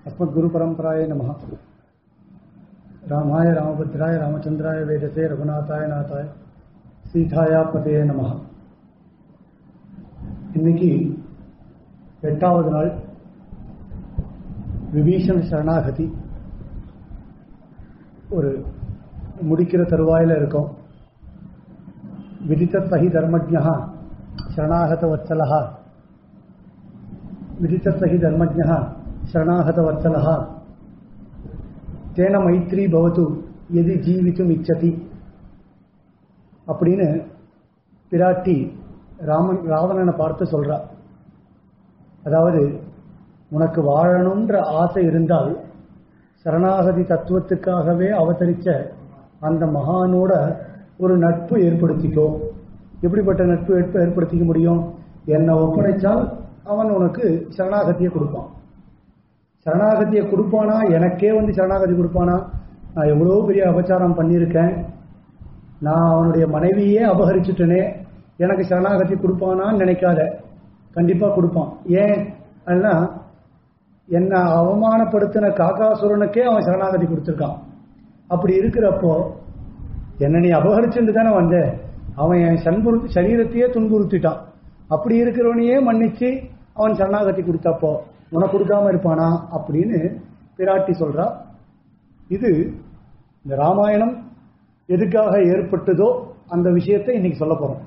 अस्मद्गुरुपरम्पराय नमः रामाय रामभद्राय रामचन्द्राय वेदसे रघुनाथाय नाथाय சீதாயா பதே நமஹ இன்னைக்கு எட்டாவது நாள் விபீஷண சரணாகதி ஒரு முடிக்கிற தருவாயில் இருக்கோம் விதித்த சகி தர்மஜா சரணாகத வத்சலா விதித்த சகி தர்மஜா சரணாகத வத்சலா தேன மைத்ரி பவத்து எதி ஜீவித்தும் இச்சதி அப்படின்னு பிராட்டி ராமன் ராவணனை பார்த்து சொல்றா அதாவது உனக்கு வாழணுன்ற ஆசை இருந்தால் சரணாகதி தத்துவத்துக்காகவே அவதரிச்ச அந்த மகானோட ஒரு நட்பு ஏற்படுத்திக்கோ எப்படிப்பட்ட நட்பு ஏற்ப ஏற்படுத்திக்க முடியும் என்னை ஒப்படைச்சால் அவன் உனக்கு சரணாகதியை கொடுப்பான் சரணாகதியை கொடுப்பானா எனக்கே வந்து சரணாகதி கொடுப்பானா நான் எவ்வளோ பெரிய அபச்சாரம் பண்ணியிருக்கேன் நான் அவனுடைய மனைவியே அபகரிச்சுட்டனே எனக்கு சரணாகதி கொடுப்பானான்னு நினைக்காத கண்டிப்பா கொடுப்பான் ஏன் அப்படின்னா என்னை அவமானப்படுத்தின காக்காசுரனுக்கே அவன் சரணாகதி கொடுத்துருக்கான் அப்படி இருக்கிறப்போ என்ன நீ அபகரிச்சுட்டு தானே வந்த அவன் என் சண்புறுத்தி சரீரத்தையே துன்புறுத்திட்டான் அப்படி இருக்கிறவனையே மன்னிச்சு அவன் சரணாகதி கொடுத்தப்போ உனக்கு கொடுக்காம இருப்பானா அப்படின்னு பிராட்டி சொல்றா இது இந்த ராமாயணம் எதுக்காக ஏற்பட்டதோ அந்த விஷயத்தை இன்னைக்கு சொல்ல போறோம்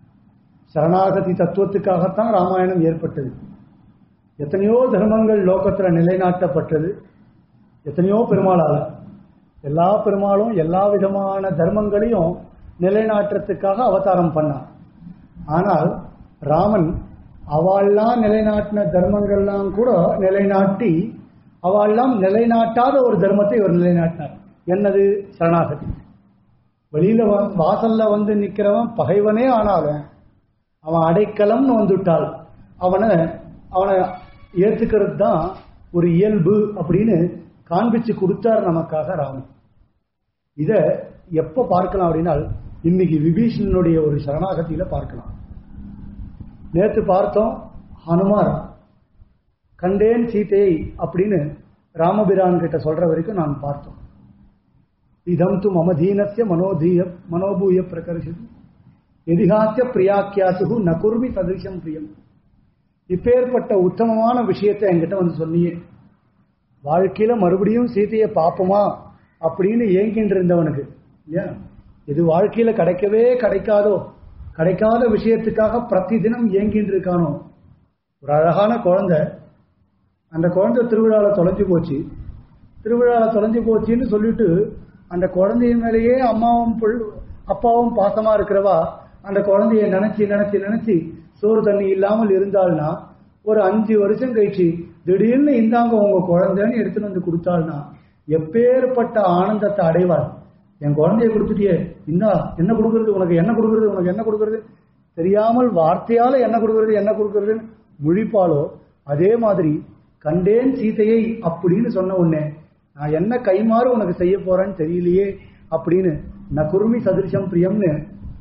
சரணாகதி தத்துவத்துக்காகத்தான் ராமாயணம் ஏற்பட்டது எத்தனையோ தர்மங்கள் லோகத்துல நிலைநாட்டப்பட்டது எத்தனையோ பெருமாளால எல்லா பெருமாளும் எல்லா விதமான தர்மங்களையும் நிலைநாட்டுறதுக்காக அவதாரம் பண்ணான் ஆனால் ராமன் அவள்லாம் நிலைநாட்டின தர்மங்கள்லாம் கூட நிலைநாட்டி அவள்லாம் நிலைநாட்டாத ஒரு தர்மத்தை இவர் நிலைநாட்டினார் என்னது சரணாகதி வெளியில வாசல்ல வந்து நிக்கிறவன் பகைவனே ஆனாலும் அவன் அடைக்கலம்னு வந்துட்டால் அவனை அவனை ஏத்துக்கிறது தான் ஒரு இயல்பு அப்படின்னு காண்பிச்சு கொடுத்தார் நமக்காக ராமன் இத எப்ப பார்க்கலாம் அப்படின்னா இன்னைக்கு விபீஷணனுடைய ஒரு சரணாகதியில பார்க்கலாம் நேற்று பார்த்தோம் ஹனுமார் கண்டேன் சீதையை அப்படின்னு ராமபிரான் கிட்ட சொல்ற வரைக்கும் நான் பார்த்தோம் இதம் து மம தீனஸ்ய மனோதீய மனோபூய பிரகர்ஷது எதிகாசிய பிரியாக்கியாசுகு நகுர்மி சதிருஷம் பிரியம் இப்பேற்பட்ட உத்தமமான விஷயத்தை என்கிட்ட வந்து சொன்னியே வாழ்க்கையில மறுபடியும் சீதையை பார்ப்போமா அப்படின்னு ஏங்கிட்டு இருந்தவனுக்கு இல்லையா இது வாழ்க்கையில கிடைக்கவே கிடைக்காதோ கிடைக்காத விஷயத்துக்காக பிரதி தினம் ஏங்கிட்டு இருக்கானோ ஒரு அழகான குழந்தை அந்த குழந்தை திருவிழாவில் தொலைஞ்சு போச்சு திருவிழாவில் தொலைஞ்சு போச்சுன்னு சொல்லிட்டு அந்த குழந்தைய மேலேயே அம்மாவும் அப்பாவும் பாசமா இருக்கிறவா அந்த குழந்தைய நினைச்சு நினைச்சு நினைச்சு சோறு தண்ணி இல்லாமல் இருந்தாள்னா ஒரு அஞ்சு வருஷம் கழிச்சு திடீர்னு இந்தாங்க உங்க குழந்தைன்னு எடுத்துட்டு வந்து கொடுத்தாள்னா எப்பேற்பட்ட ஆனந்தத்தை அடைவாள் என் குழந்தைய கொடுத்துட்டியே இந்தா என்ன கொடுக்கறது உனக்கு என்ன கொடுக்கறது உனக்கு என்ன கொடுக்கறது தெரியாமல் வார்த்தையால என்ன கொடுக்கறது என்ன கொடுக்கறதுன்னு முழிப்பாளோ அதே மாதிரி கண்டேன் சீதையை அப்படின்னு சொன்ன உடனே நான் என்ன கைமாறு உனக்கு செய்ய போறேன்னு தெரியலையே அப்படின்னு ந குருமி சதிருஷம் பிரியம்னு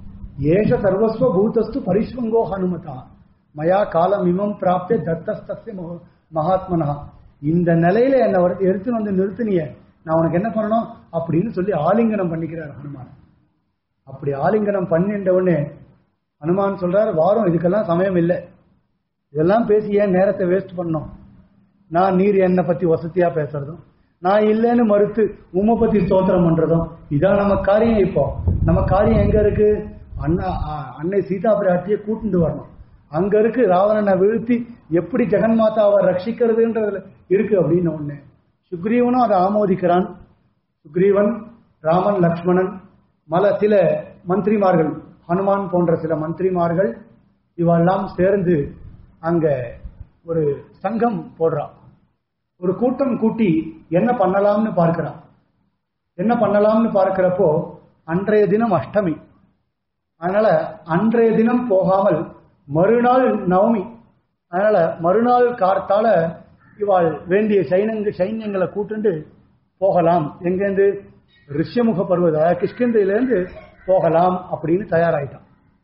ஏஷ சர்வஸ்வ பூதஸ்து பரிஸ்வங்கோ ஹனுமதா மயா காலம் இமம் பிராப்திய தத்தஸ்தஸ்ய மகாத்மனா இந்த நிலையில என்னை எடுத்து வந்து நிறுத்தினிய நான் உனக்கு என்ன பண்ணணும் அப்படின்னு சொல்லி ஆலிங்கனம் பண்ணிக்கிறார் ஹனுமான் அப்படி ஆலிங்கனம் பண்ணின்ற உடனே ஹனுமான் சொல்றார் வாரம் இதுக்கெல்லாம் சமயம் இல்லை இதெல்லாம் பேசி ஏன் நேரத்தை வேஸ்ட் பண்ணோம் நான் நீர் என்னை பத்தி வசதியா பேசுறதும் நான் இல்லைன்னு மறுத்து உம்மை பத்தி ஸ்தோத்திரம் பண்றதும் இதான் நம்ம காரியம் இப்போ நம்ம காரியம் எங்க இருக்கு அண்ணா அன்னை சீதா பிராட்டியை கூட்டிட்டு வரணும் அங்க இருக்கு ராவணனை வீழ்த்தி எப்படி ஜெகன்மாதாவை ரட்சிக்கிறதுன்றதுல இருக்கு அப்படின்னு ஒண்ணு சுக்ரீவனும் அதை ஆமோதிக்கிறான் சுக்ரீவன் ராமன் லக்ஷ்மணன் மல சில மந்திரிமார்கள் ஹனுமான் போன்ற சில மந்திரிமார்கள் இவெல்லாம் சேர்ந்து அங்க ஒரு சங்கம் போடுறான் ஒரு கூட்டம் கூட்டி என்ன பண்ணலாம்னு பார்க்கிறான் என்ன பண்ணலாம்னு பார்க்கிறப்போ அன்றைய தினம் அஷ்டமி அதனால அன்றைய தினம் போகாமல் மறுநாள் நவமி அதனால மறுநாள் கார்த்தால இவாள் வேண்டிய சைனங்க சைன்யங்களை கூட்டுண்டு போகலாம் எங்கேருந்து ரிஷ்யமுக பருவத கிஷ்கிந்தையிலேருந்து போகலாம் அப்படின்னு தயாராயிட்டான்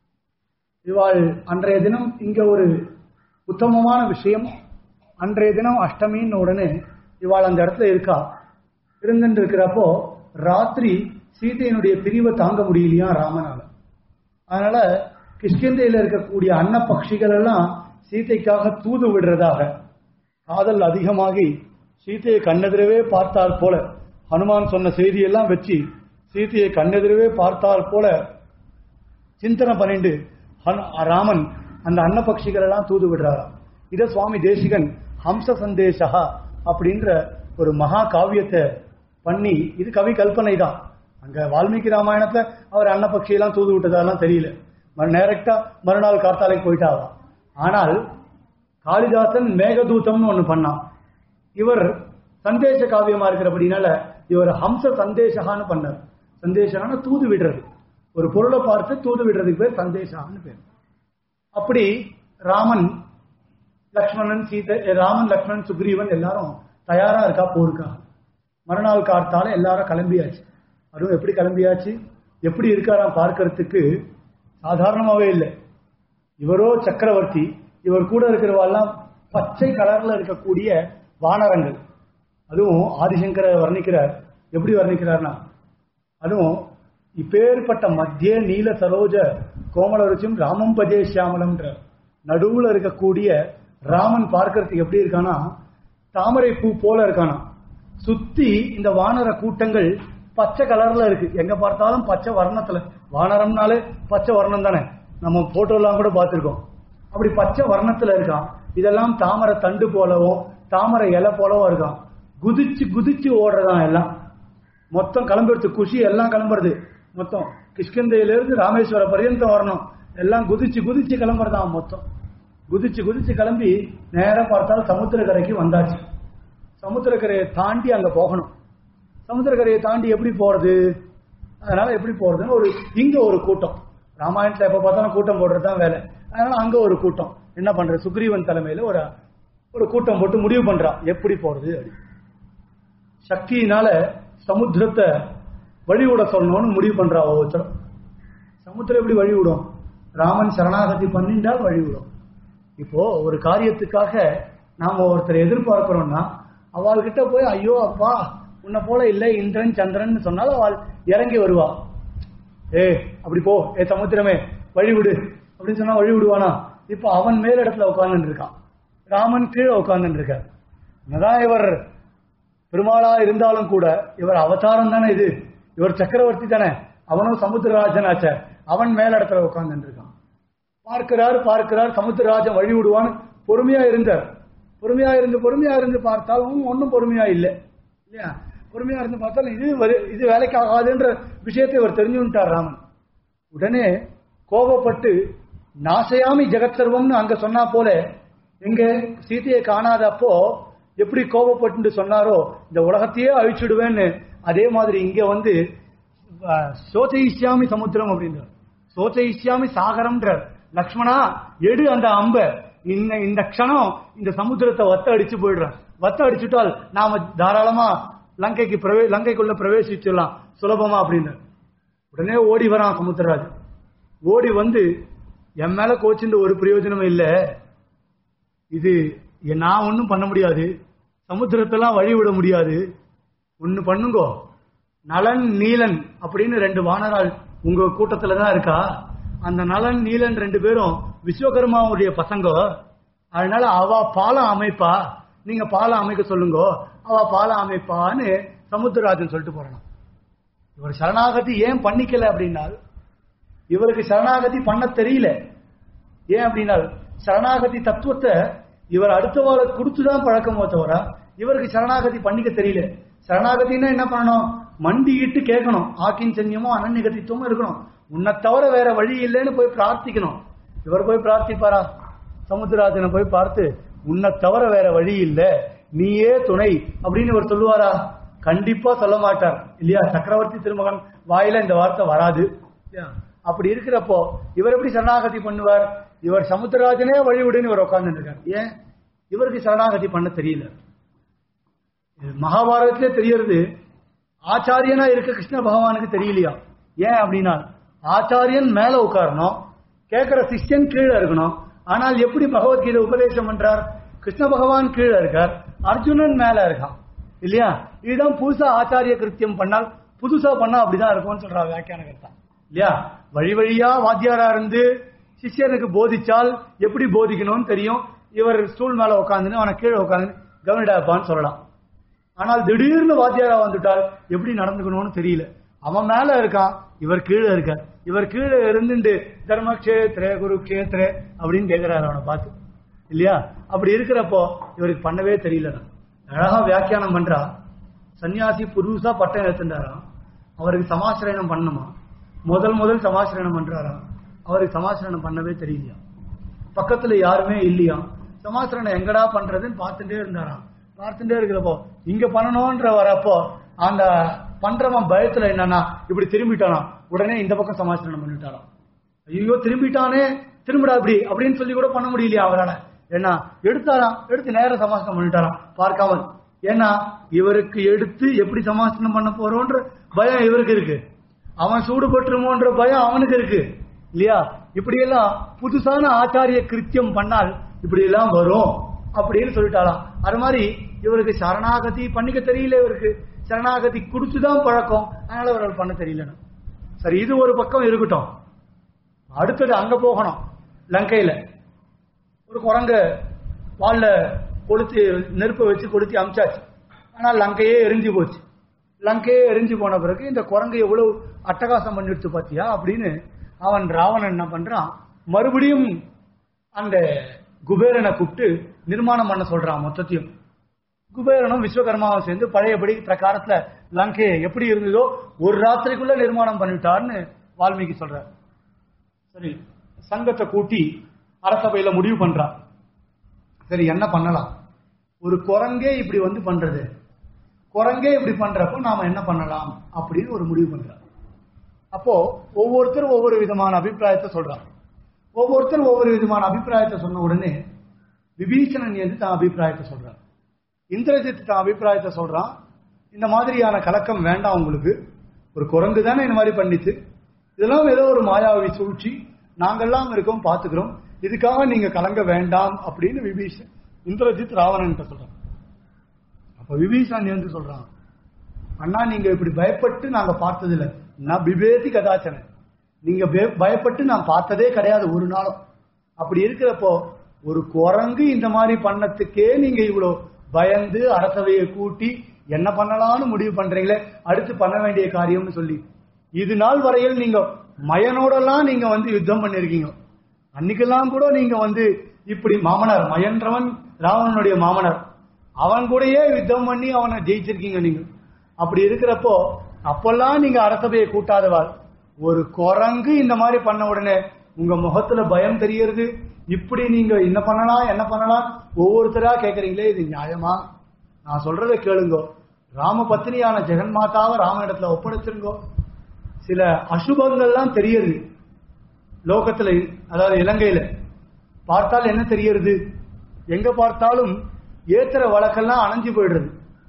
இவாள் அன்றைய தினம் இங்க ஒரு உத்தமமான விஷயம் அன்றைய தினம் அஷ்டமின்னு உடனே இவாள் அந்த இடத்துல இருக்கா இருந்துட்டு இருக்கிறப்போ ராத்திரி சீதையினுடைய பிரிவை தாங்க முடியலையா ராமனால அதனால கிஷ்கிந்தையில இருக்கக்கூடிய அன்ன பட்சிகள் எல்லாம் சீதைக்காக தூது விடுறதாக காதல் அதிகமாகி சீதையை கண்ணெதிரவே பார்த்தால் போல ஹனுமான் சொன்ன செய்தியெல்லாம் வச்சு சீதையை கண்ணெதிரவே பார்த்தால் போல சிந்தனை பண்ணிட்டு ஹனு- ராமன் அந்த அன்ன பட்சிகள் எல்லாம் தூது விடுறாராம் இத சுவாமி தேசிகன் ஹம்ச சந்தேசா அப்படின்ற ஒரு மகா காவியத்தை பண்ணி இது கவி கல்பனை தான் அங்க வால்மீகி ராமாயணத்துல அவர் அன்ன பட்சியெல்லாம் தூது விட்டதெல்லாம் தெரியல டைரக்டா மறுநாள் கார்த்தாலைக்கு போயிட்டாராம் ஆனால் காளிதாசன் மேகதூதம்னு ஒண்ணு பண்ணான் இவர் சந்தேச காவியமா இருக்கிறபடினால இவர் ஹம்ச சந்தேசகான்னு பண்ணார் சந்தேசகான தூது விடுறது ஒரு பொருளை பார்த்து தூது விடுறதுக்கு பேர் சந்தேசகான்னு பேர் அப்படி ராமன் லக்ஷ்மணன் சீதை ராமன் லக்ஷ்மணன் சுக்ரீவன் எல்லாரும் தயாரா இருக்கா போருக்கா மறுநாள் காத்தால எல்லாரும் கிளம்பியாச்சு அதுவும் எப்படி கிளம்பியாச்சு எப்படி இருக்காராம் பார்க்கறதுக்கு சாதாரணமாவே இல்லை இவரோ சக்கரவர்த்தி இவர் கூட இருக்கிறவெல்லாம் பச்சை கலர்ல இருக்கக்கூடிய வானரங்கள் அதுவும் ஆதிசங்கர வர்ணிக்கிறார் எப்படி வர்ணிக்கிறார்னா அதுவும் இப்பேற்பட்ட மத்திய நீல சரோஜ கோமல ருச்சியும் ராமம் பஜே சியாமலம்ன்ற நடுவுல இருக்கக்கூடிய ராமன் பார்க்கறதுக்கு எப்படி இருக்கானா தாமரை பூ போல இருக்கானா சுத்தி இந்த வானர கூட்டங்கள் பச்சை கலர்ல இருக்கு எங்க பார்த்தாலும் பச்சை வர்ணத்துல வானரம்னாலே பச்சை வர்ணம் தானே நம்ம போட்டோ எல்லாம் கூட பார்த்திருக்கோம் அப்படி பச்சை வர்ணத்துல இருக்கான் இதெல்லாம் தாமரை தண்டு போலவும் தாமரை இலை போலவும் இருக்கான் குதிச்சு குதிச்சு ஓடுறதான் எல்லாம் மொத்தம் கிளம்பிடுச்சு குஷி எல்லாம் கிளம்புறது மொத்தம் கிஷ்கிந்தையிலிருந்து ராமேஸ்வர பர்யந்தம் வரணும் எல்லாம் குதிச்சு குதிச்சு கிளம்புறதான் மொத்தம் குதிச்சு குதிச்சு கிளம்பி நேரா பார்த்தால் சமுத்திரக்கரைக்கு வந்தாச்சு சமுத்திரக்கரையை தாண்டி அங்க போகணும் சமுத்திரக்கரையை தாண்டி எப்படி போறது அதனால எப்படி போறதுன்னு ஒரு இங்க ஒரு கூட்டம் ராமாயணத்துல எப்ப பார்த்தாலும் கூட்டம் போடுறது தான் வேலை அதனால அங்க ஒரு கூட்டம் என்ன பண்றது சுக்ரீவன் தலைமையில ஒரு ஒரு கூட்டம் போட்டு முடிவு பண்றான் எப்படி போறது அப்படி சக்தியினால சமுத்திரத்தை வழிவிட சொல்லணும்னு முடிவு பண்றா ஒவ்வொருத்தரும் சமுத்திரம் எப்படி வழிவிடும் ராமன் சரணாகதி பண்ணிண்டால் வழிவிடும் இப்போ ஒரு காரியத்துக்காக நாம ஒருத்தரை எதிர்பார்க்கிறோம்னா அவள்கிட்ட போய் ஐயோ அப்பா உன்னை போல இல்லை இந்திரன் சந்திரன் சொன்னாலும் அவள் இறங்கி வருவா ஏ அப்படி போ ஏ சமுத்திரமே வழி விடு அப்படின்னு சொன்னா வழி விடுவானா இப்போ அவன் மேல் இடத்துல உட்கார்ந்துட்டு இருக்கான் ராமன் கீழே உட்கார்ந்துட்டு இருக்கார் என்னதான் இவர் பெருமாளா இருந்தாலும் கூட இவர் அவதாரம் தானே இது இவர் சக்கரவர்த்தி தானே அவனும் சமுத்திரராஜன் ஆச்ச அவன் மேல் இடத்துல உட்கார்ந்துட்டு இருக்கான் பார்க்கிறார் பார்க்கிறார் சமுத்திரராஜன் வழி விடுவான்னு பொறுமையா இருந்தார் பொறுமையா இருந்து பொறுமையா இருந்து பார்த்தாலும் ஒன்றும் பொறுமையா இல்லை இல்லையா பொறுமையா இருந்து பார்த்தாலும் இது வரு- இது வேலைக்கு ஆகாதுன்ற விஷயத்தை இவர் தெரிஞ்சுட்டார் ராமன் உடனே கோபப்பட்டு நாசயாமி ஜெகத் சர்வம்னு அங்க சொன்னா போல எங்க சீதையை காணாதப்போ எப்படி கோபப்பட்டு சொன்னாரோ இந்த உலகத்தையே அழிச்சுடுவேன்னு அதே மாதிரி இங்க வந்து அஹ், சோச்சயிஷ்யாமி சமுத்திரம் அப்படின்றார் சோச்சயிஷ்யாமி சாகரம்ன்றார் லக்ஷ்மணா எடு அந்த அம்ப இந்த இந்த க்ஷணம் இந்த சமுத்திரத்தை வத்த அடிச்சு போயிடுறான் வத்த அடிச்சுட்டால் நாம தாராளமா லங்கைக்கு பிரவே லங்கைக்குள்ள பிரவேசிச்சிடலாம் சுலபமா அப்படின்னு உடனே ஓடி வரான் சமுத்திரராஜ் ஓடி வந்து என் மேல கோச்சுட்டு ஒரு பிரயோஜனமும் இல்லை இது எ- நான் ஒன்றும் பண்ண முடியாது சமுத்திரத்தெல்லாம் வழி விட முடியாது ஒன்னு பண்ணுங்கோ நலன் நீலன் அப்படின்னு ரெண்டு வானரால் உங்க கூட்டத்துல தான் இருக்கா அந்த நலன் நீலன் ரெண்டு பேரும் விஸ்வகர்மாவுடைய பசங்க அதனால அவ பாலம் அமைப்பா நீங்க பாலம் அமைக்க சொல்லுங்க அவ பாலம் அமைப்பான்னு சமுத்திரராஜன் சொல்லிட்டு போறான் இவர் சரணாகதி ஏன் பண்ணிக்கல அப்படின்னா இவருக்கு சரணாகதி பண்ண தெரியல ஏன் அப்படின்னா சரணாகதி தத்துவத்தை இவர் அடுத்தவாளை கொடுத்துதான் பழக்கமோ தவிர இவருக்கு சரணாகதி பண்ணிக்க தெரியல சரணாகதினா என்ன பண்ணணும் மண்டியிட்டு கேட்கணும் ஆக்கின் செஞ்சமும் அனநிகதித்துவமும் இருக்கணும் உன்னை தவிர வேற வழி இல்லைன்னு போய் பிரார்த்திக்கணும் இவர் போய் பிரார்த்திப்பாரா சமுத்திரராஜனை போய் பார்த்து உன்னை தவிர வேற வழி இல்ல நீயே துணை அப்படின்னு இவர் சொல்லுவாரா கண்டிப்பா சொல்ல மாட்டார் இல்லையா சக்கரவர்த்தி திருமகன் வாயில இந்த வார்த்தை வராது இல்லையா? அப்படி இருக்கிறப்போ இவர் எப்படி சரணாகதி பண்ணுவார் இவர் சமுத்திரராஜனே வழிவிடுன்னு இவர் உட்கார்ந்து இருக்கார் ஏன் இவருக்கு சரணாகதி பண்ண தெரியல இது மகாபாரதத்திலே தெரியறது ஆச்சாரியனா இருக்க கிருஷ்ண பகவானுக்கு தெரியலையா ஏன் அப்படின்னா ஆச்சாரியன் மேல உட்காரணும் கேட்கிற சிஷ்யன் கீழே இருக்கணும் ஆனால் எப்படி பகவத்கீதை உபதேசம் பண்றார் கிருஷ்ண பகவான் கீழே இருக்கார் அர்ஜுனன் மேல இருக்கான் இல்லையா இதுதான் புதுசா ஆச்சாரிய கிருத்தியம் பண்ணால் புதுசா பண்ணா அப்படிதான் இருக்கும்னு சொல்றா வியாக்கியானகர்த்தா இல்லையா வழி வழியா வாத்தியாரா இருந்து சிஷ்யனுக்கு போதிச்சால் எப்படி போதிக்கணும்னு தெரியும் இவர் ஸ்டூல் மேல உட்காந்துன்னு அவனை கீழே உட்காந்து கவனிடாப்பான்னு சொல்லலாம் ஆனால் திடீர்னு வாத்தியாரா வந்துட்டால் எப்படி நடந்துக்கணும்னு தெரியல அவன் மேல இருக்கான் இவர் கீழே இருக்கார் இவர் கீழே இருந்துட்டு தர்மக்ஷேத்திரே குருக்ஷேத்திரே அப்படின்னு கேட்கிறாரு அவனை பார்த்து இல்லையா அப்படி இருக்கிறப்போ இவருக்கு பண்ணவே தெரியல அழகா வியாக்கியானம் பண்றா சன்னியாசி புதுசா பட்டம் எடுத்துட்டாராம் அவருக்கு சமாசிரயணம் பண்ணணுமா முதல் முதல் சமாசிரயணம் பண்றாராம் அவருக்கு சமாசிரயணம் பண்ணவே தெரியலையா பக்கத்துல யாருமே இல்லையா சமாசிரயணம் எங்கடா பண்றதுன்னு பார்த்துட்டே இருந்தாராம் பார்த்துட்டே இருக்கிறப்போ இங்க பண்ணணும்ன்ற வரப்போ அந்த பண்றவன் பயத்துல என்னன்னா இப்படி திரும்பிட்டானா உடனே இந்த பக்கம் சமாசிரயணம் பண்ணிட்டாராம் ஐயோ திரும்பிட்டானே திரும்பிடா இப்படி அப்படின்னு சொல்லி கூட பண்ண முடியலையா அவரால ஏன்னா எடுத்தாராம் எடுத்து நேர சமாசனம் பண்ணிட்டாராம் பார்க்காமல் ஏன்னா இவருக்கு எடுத்து எப்படி சமாசனம் பண்ண போறோன்ற பயம் இவருக்கு இருக்கு அவன் சூடுபட்டுருமோன்ற பயம் அவனுக்கு இருக்கு இல்லையா இப்படியெல்லாம் புதுசான ஆச்சாரிய கிருத்தியம் பண்ணால் இப்படி எல்லாம் வரும் அப்படின்னு சொல்லிட்டாலாம் அது மாதிரி இவருக்கு சரணாகதி பண்ணிக்க தெரியல இவருக்கு சரணாகதி குடிச்சுதான் பழக்கம் அதனால இவரால் பண்ண தெரியலன்னு சரி இது ஒரு பக்கம் இருக்கட்டும் அடுத்தது அங்க போகணும் லங்கையில ஒரு குரங்க வால்ல கொளுத்தி நெருப்பை வச்சு கொளுத்தி அமிச்சாச்சு ஆனால் லங்கையே எரிஞ்சு போச்சு லங்கையே எரிஞ்சு போன பிறகு இந்த குரங்கு எவ்வளவு அட்டகாசம் பண்ணிடுச்சு பாத்தியா அப்படின்னு அவன் ராவணன் என்ன பண்றான் மறுபடியும் அந்த குபேரனை கூப்பிட்டு நிர்மாணம் பண்ண சொல்றான் மொத்தத்தையும் குபேரனும் விஸ்வகர்மாவும் சேர்ந்து பழையபடி பிரகாரத்துல லங்கையை எப்படி இருந்ததோ ஒரு ராத்திரிக்குள்ள நிர்மாணம் பண்ணிட்டார்னு வால்மீகி சொல்றார் சரி சங்கத்தை கூட்டி அரசபையில முடிவு பண்றான் சரி என்ன பண்ணலாம் ஒரு குரங்கே இப்படி வந்து பண்றது குரங்கே இப்படி பண்றப்போ நாம என்ன பண்ணலாம் அப்படின்னு ஒரு முடிவு பண்றான் அப்போ ஒவ்வொருத்தரும் ஒவ்வொரு விதமான அபிப்பிராயத்தை சொல்றான் ஒவ்வொருத்தரும் ஒவ்வொரு விதமான அபிப்பிராயத்தை சொன்ன உடனே விபீஷணன் என்று தான் அபிப்பிராயத்தை சொல்றான் இந்திரஜித் தான் அபிப்பிராயத்தை சொல்றான் இந்த மாதிரியான கலக்கம் வேண்டாம் உங்களுக்கு ஒரு குரங்கு தானே இந்த மாதிரி பண்ணிச்சு இதெல்லாம் ஏதோ ஒரு மாயாவி சூழ்ச்சி நாங்கெல்லாம் இருக்கோம் பாத்துக்கிறோம் இதுக்காக நீங்க கலங்க வேண்டாம் அப்படின்னு விபீஷன் இந்திரஜித் ராவணன் சொல்றான் அப்ப விபீஷன் வந்து சொல்றான் அண்ணா நீங்க இப்படி பயப்பட்டு நாங்க பார்த்ததில்ல நான் பிபேதி கதாச்சன நீங்க பய- பயப்பட்டு நான் பார்த்ததே கிடையாது ஒரு நாளும் அப்படி இருக்கிறப்போ ஒரு குரங்கு இந்த மாதிரி பண்ணத்துக்கே நீங்க இவ்வளவு பயந்து அரசவையை கூட்டி என்ன பண்ணலாம்னு முடிவு பண்றீங்களே அடுத்து பண்ண வேண்டிய காரியம்னு சொல்லி இது நாள் வரையில் நீங்க மயனோடலாம் நீங்க வந்து யுத்தம் பண்ணிருக்கீங்க அன்னைக்கெல்லாம் கூட நீங்க வந்து இப்படி மாமனார் மயன்றவன் ராவணனுடைய மாமனார் அவன் கூடயே யுத்தம் பண்ணி அவனை ஜெயிச்சிருக்கீங்க நீங்க அப்படி இருக்கிறப்போ அப்பெல்லாம் நீங்க அரசபையை கூட்டாதவாள் ஒரு குரங்கு இந்த மாதிரி பண்ண உடனே உங்க முகத்துல பயம் தெரியறது இப்படி நீங்க என்ன பண்ணலாம் என்ன பண்ணலாம் ஒவ்வொருத்தரா கேக்குறீங்களே இது நியாயமா நான் சொல்றதை கேளுங்கோ ராம பத்னியான ஜெகன்மாதாவை ராம இடத்துல ஒப்படைச்சிருங்கோ சில அசுபங்கள்லாம் தெரியுது லோகத்துல அதாவது இலங்கையில பார்த்தால் என்ன தெரியறது எங்க பார்த்தாலும் ஏத்துற வழக்கெல்லாம் அணைஞ்சு போயிடுறது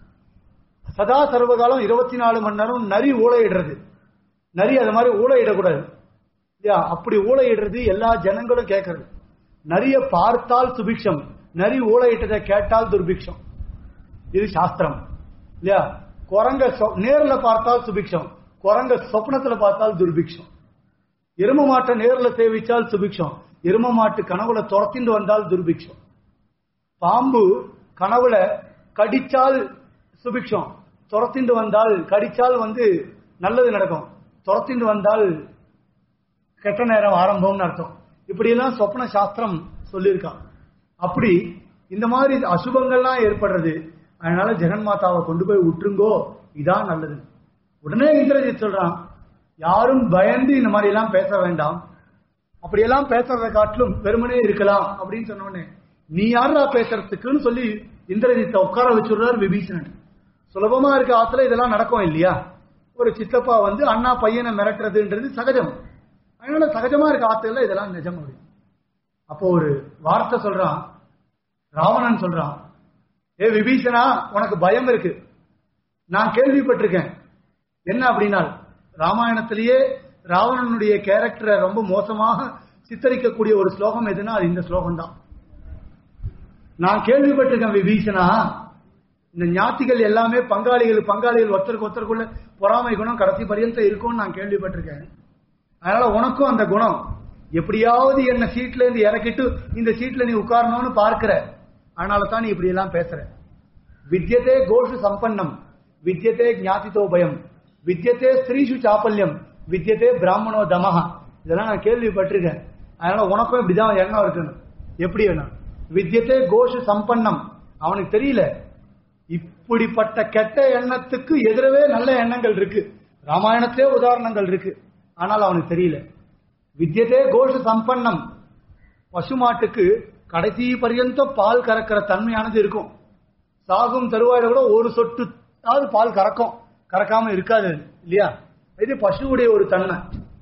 சதா சர்வகாலம் இருபத்தி நாலு மணி நேரம் நரி ஊழையிடுறது நரி அது மாதிரி ஊழையிடக்கூடாது இல்லையா அப்படி ஊழையிடுறது எல்லா ஜனங்களும் கேட்கறது நரிய பார்த்தால் சுபிக்ஷம் நரி ஊழையிட்டதை கேட்டால் துர்பிக்ஷம் இது சாஸ்திரம் இல்லையா குரங்க சொ- நேர்ல பார்த்தால் சுபிக்ஷம் குரங்க சொப்னத்துல பார்த்தால் துர்பிக்ஷம் எரும மாட்டை நேர்ல சேவிச்சால் சுபிக்ஷம் எரும மாட்டு கனவுல துரத்திண்டு வந்தால் துர்பிக்ஷம் பாம்பு கனவுல கடிச்சால் சுபிக்ஷம் துரத்திண்டு வந்தால் கடிச்சால் வந்து நல்லது நடக்கும் துரத்திண்டு வந்தால் கெட்ட நேரம் ஆரம்பம்னு அர்த்தம் இப்படி எல்லாம் சொப்ன சாஸ்திரம் சொல்லியிருக்கான் அப்படி இந்த மாதிரி அசுபங்கள்லாம் ஏற்படுறது அதனால ஜெகன்மாதாவை கொண்டு போய் விட்டுருங்கோ இதான் நல்லது உடனே இந்திரஜித் சொல்றான் யாரும் பயந்து இந்த மாதிரி எல்லாம் பேச வேண்டாம் அப்படியெல்லாம் பேசுறதை காட்டிலும் வெறுமனே இருக்கலாம் அப்படின்னு சொன்ன உடனே நீ யாரா பேசுறதுக்குன்னு சொல்லி இந்திரஜித்தை உட்கார வச்சுடுறார் விபீஷணன் சுலபமா இருக்க ஆத்துல இதெல்லாம் நடக்கும் இல்லையா ஒரு சித்தப்பா வந்து அண்ணா பையனை மிரட்டுறதுன்றது சகஜம் அதனால சகஜமா இருக்க ஆத்துல இதெல்லாம் நிஜம் அப்படி அப்போ ஒரு வார்த்தை சொல்றான் ராவணன் சொல்றான் ஏ விபீஷணா உனக்கு பயம் இருக்கு நான் கேள்விப்பட்டிருக்கேன் என்ன அப்படின்னா ராமாயணத்திலேயே ராவணனுடைய கேரக்டரை ரொம்ப மோசமாக சித்தரிக்கக்கூடிய ஒரு ஸ்லோகம் எதுனா அது இந்த ஸ்லோகம் தான் நான் கேள்விப்பட்டிருக்கேன் விபீஷணா இந்த ஞாத்திகள் எல்லாமே பங்காளிகள் பங்காளிகள் ஒருத்தருக்கு ஒருத்தருக்குள்ள பொறாமை குணம் கடைசி பரியந்தம் இருக்கும்னு நான் கேள்விப்பட்டிருக்கேன் அதனால உனக்கும் அந்த குணம் எப்படியாவது என்ன சீட்ல இருந்து இறக்கிட்டு இந்த சீட்ல நீ உட்காரணும்னு பார்க்கிற அதனால தான் நீ இப்படி எல்லாம் பேசுற வித்யதே கோஷு சம்பன்னம் வித்யதே ஞாதிதோ பயம் வித்யதே ஸ்திரீஷு சாப்பல்யம் வித்யதே பிராமணோ தமஹா இதெல்லாம் நான் கேள்விப்பட்டிருக்கேன் அதனால உனக்கும் இப்படிதான் எண்ணம் இருக்கணும் எப்படி வேணும் வித்யதே கோஷு சம்பன்னம் அவனுக்கு தெரியல இப்படிப்பட்ட கெட்ட எண்ணத்துக்கு எதிரவே நல்ல எண்ணங்கள் இருக்கு ராமாயணத்திலே உதாரணங்கள் இருக்கு ஆனால் அவனுக்கு தெரியல வித்யதே கோஷ சம்பன்னம் பசுமாட்டுக்கு கடைசி பர்யந்தம் பால் கறக்கிற தன்மையானது இருக்கும் சாகும் தருவாயில கூட ஒரு சொட்டு பால் கறக்கும் கறக்காம இருக்காது இல்லையா இது பசுவுடைய ஒரு தன்மை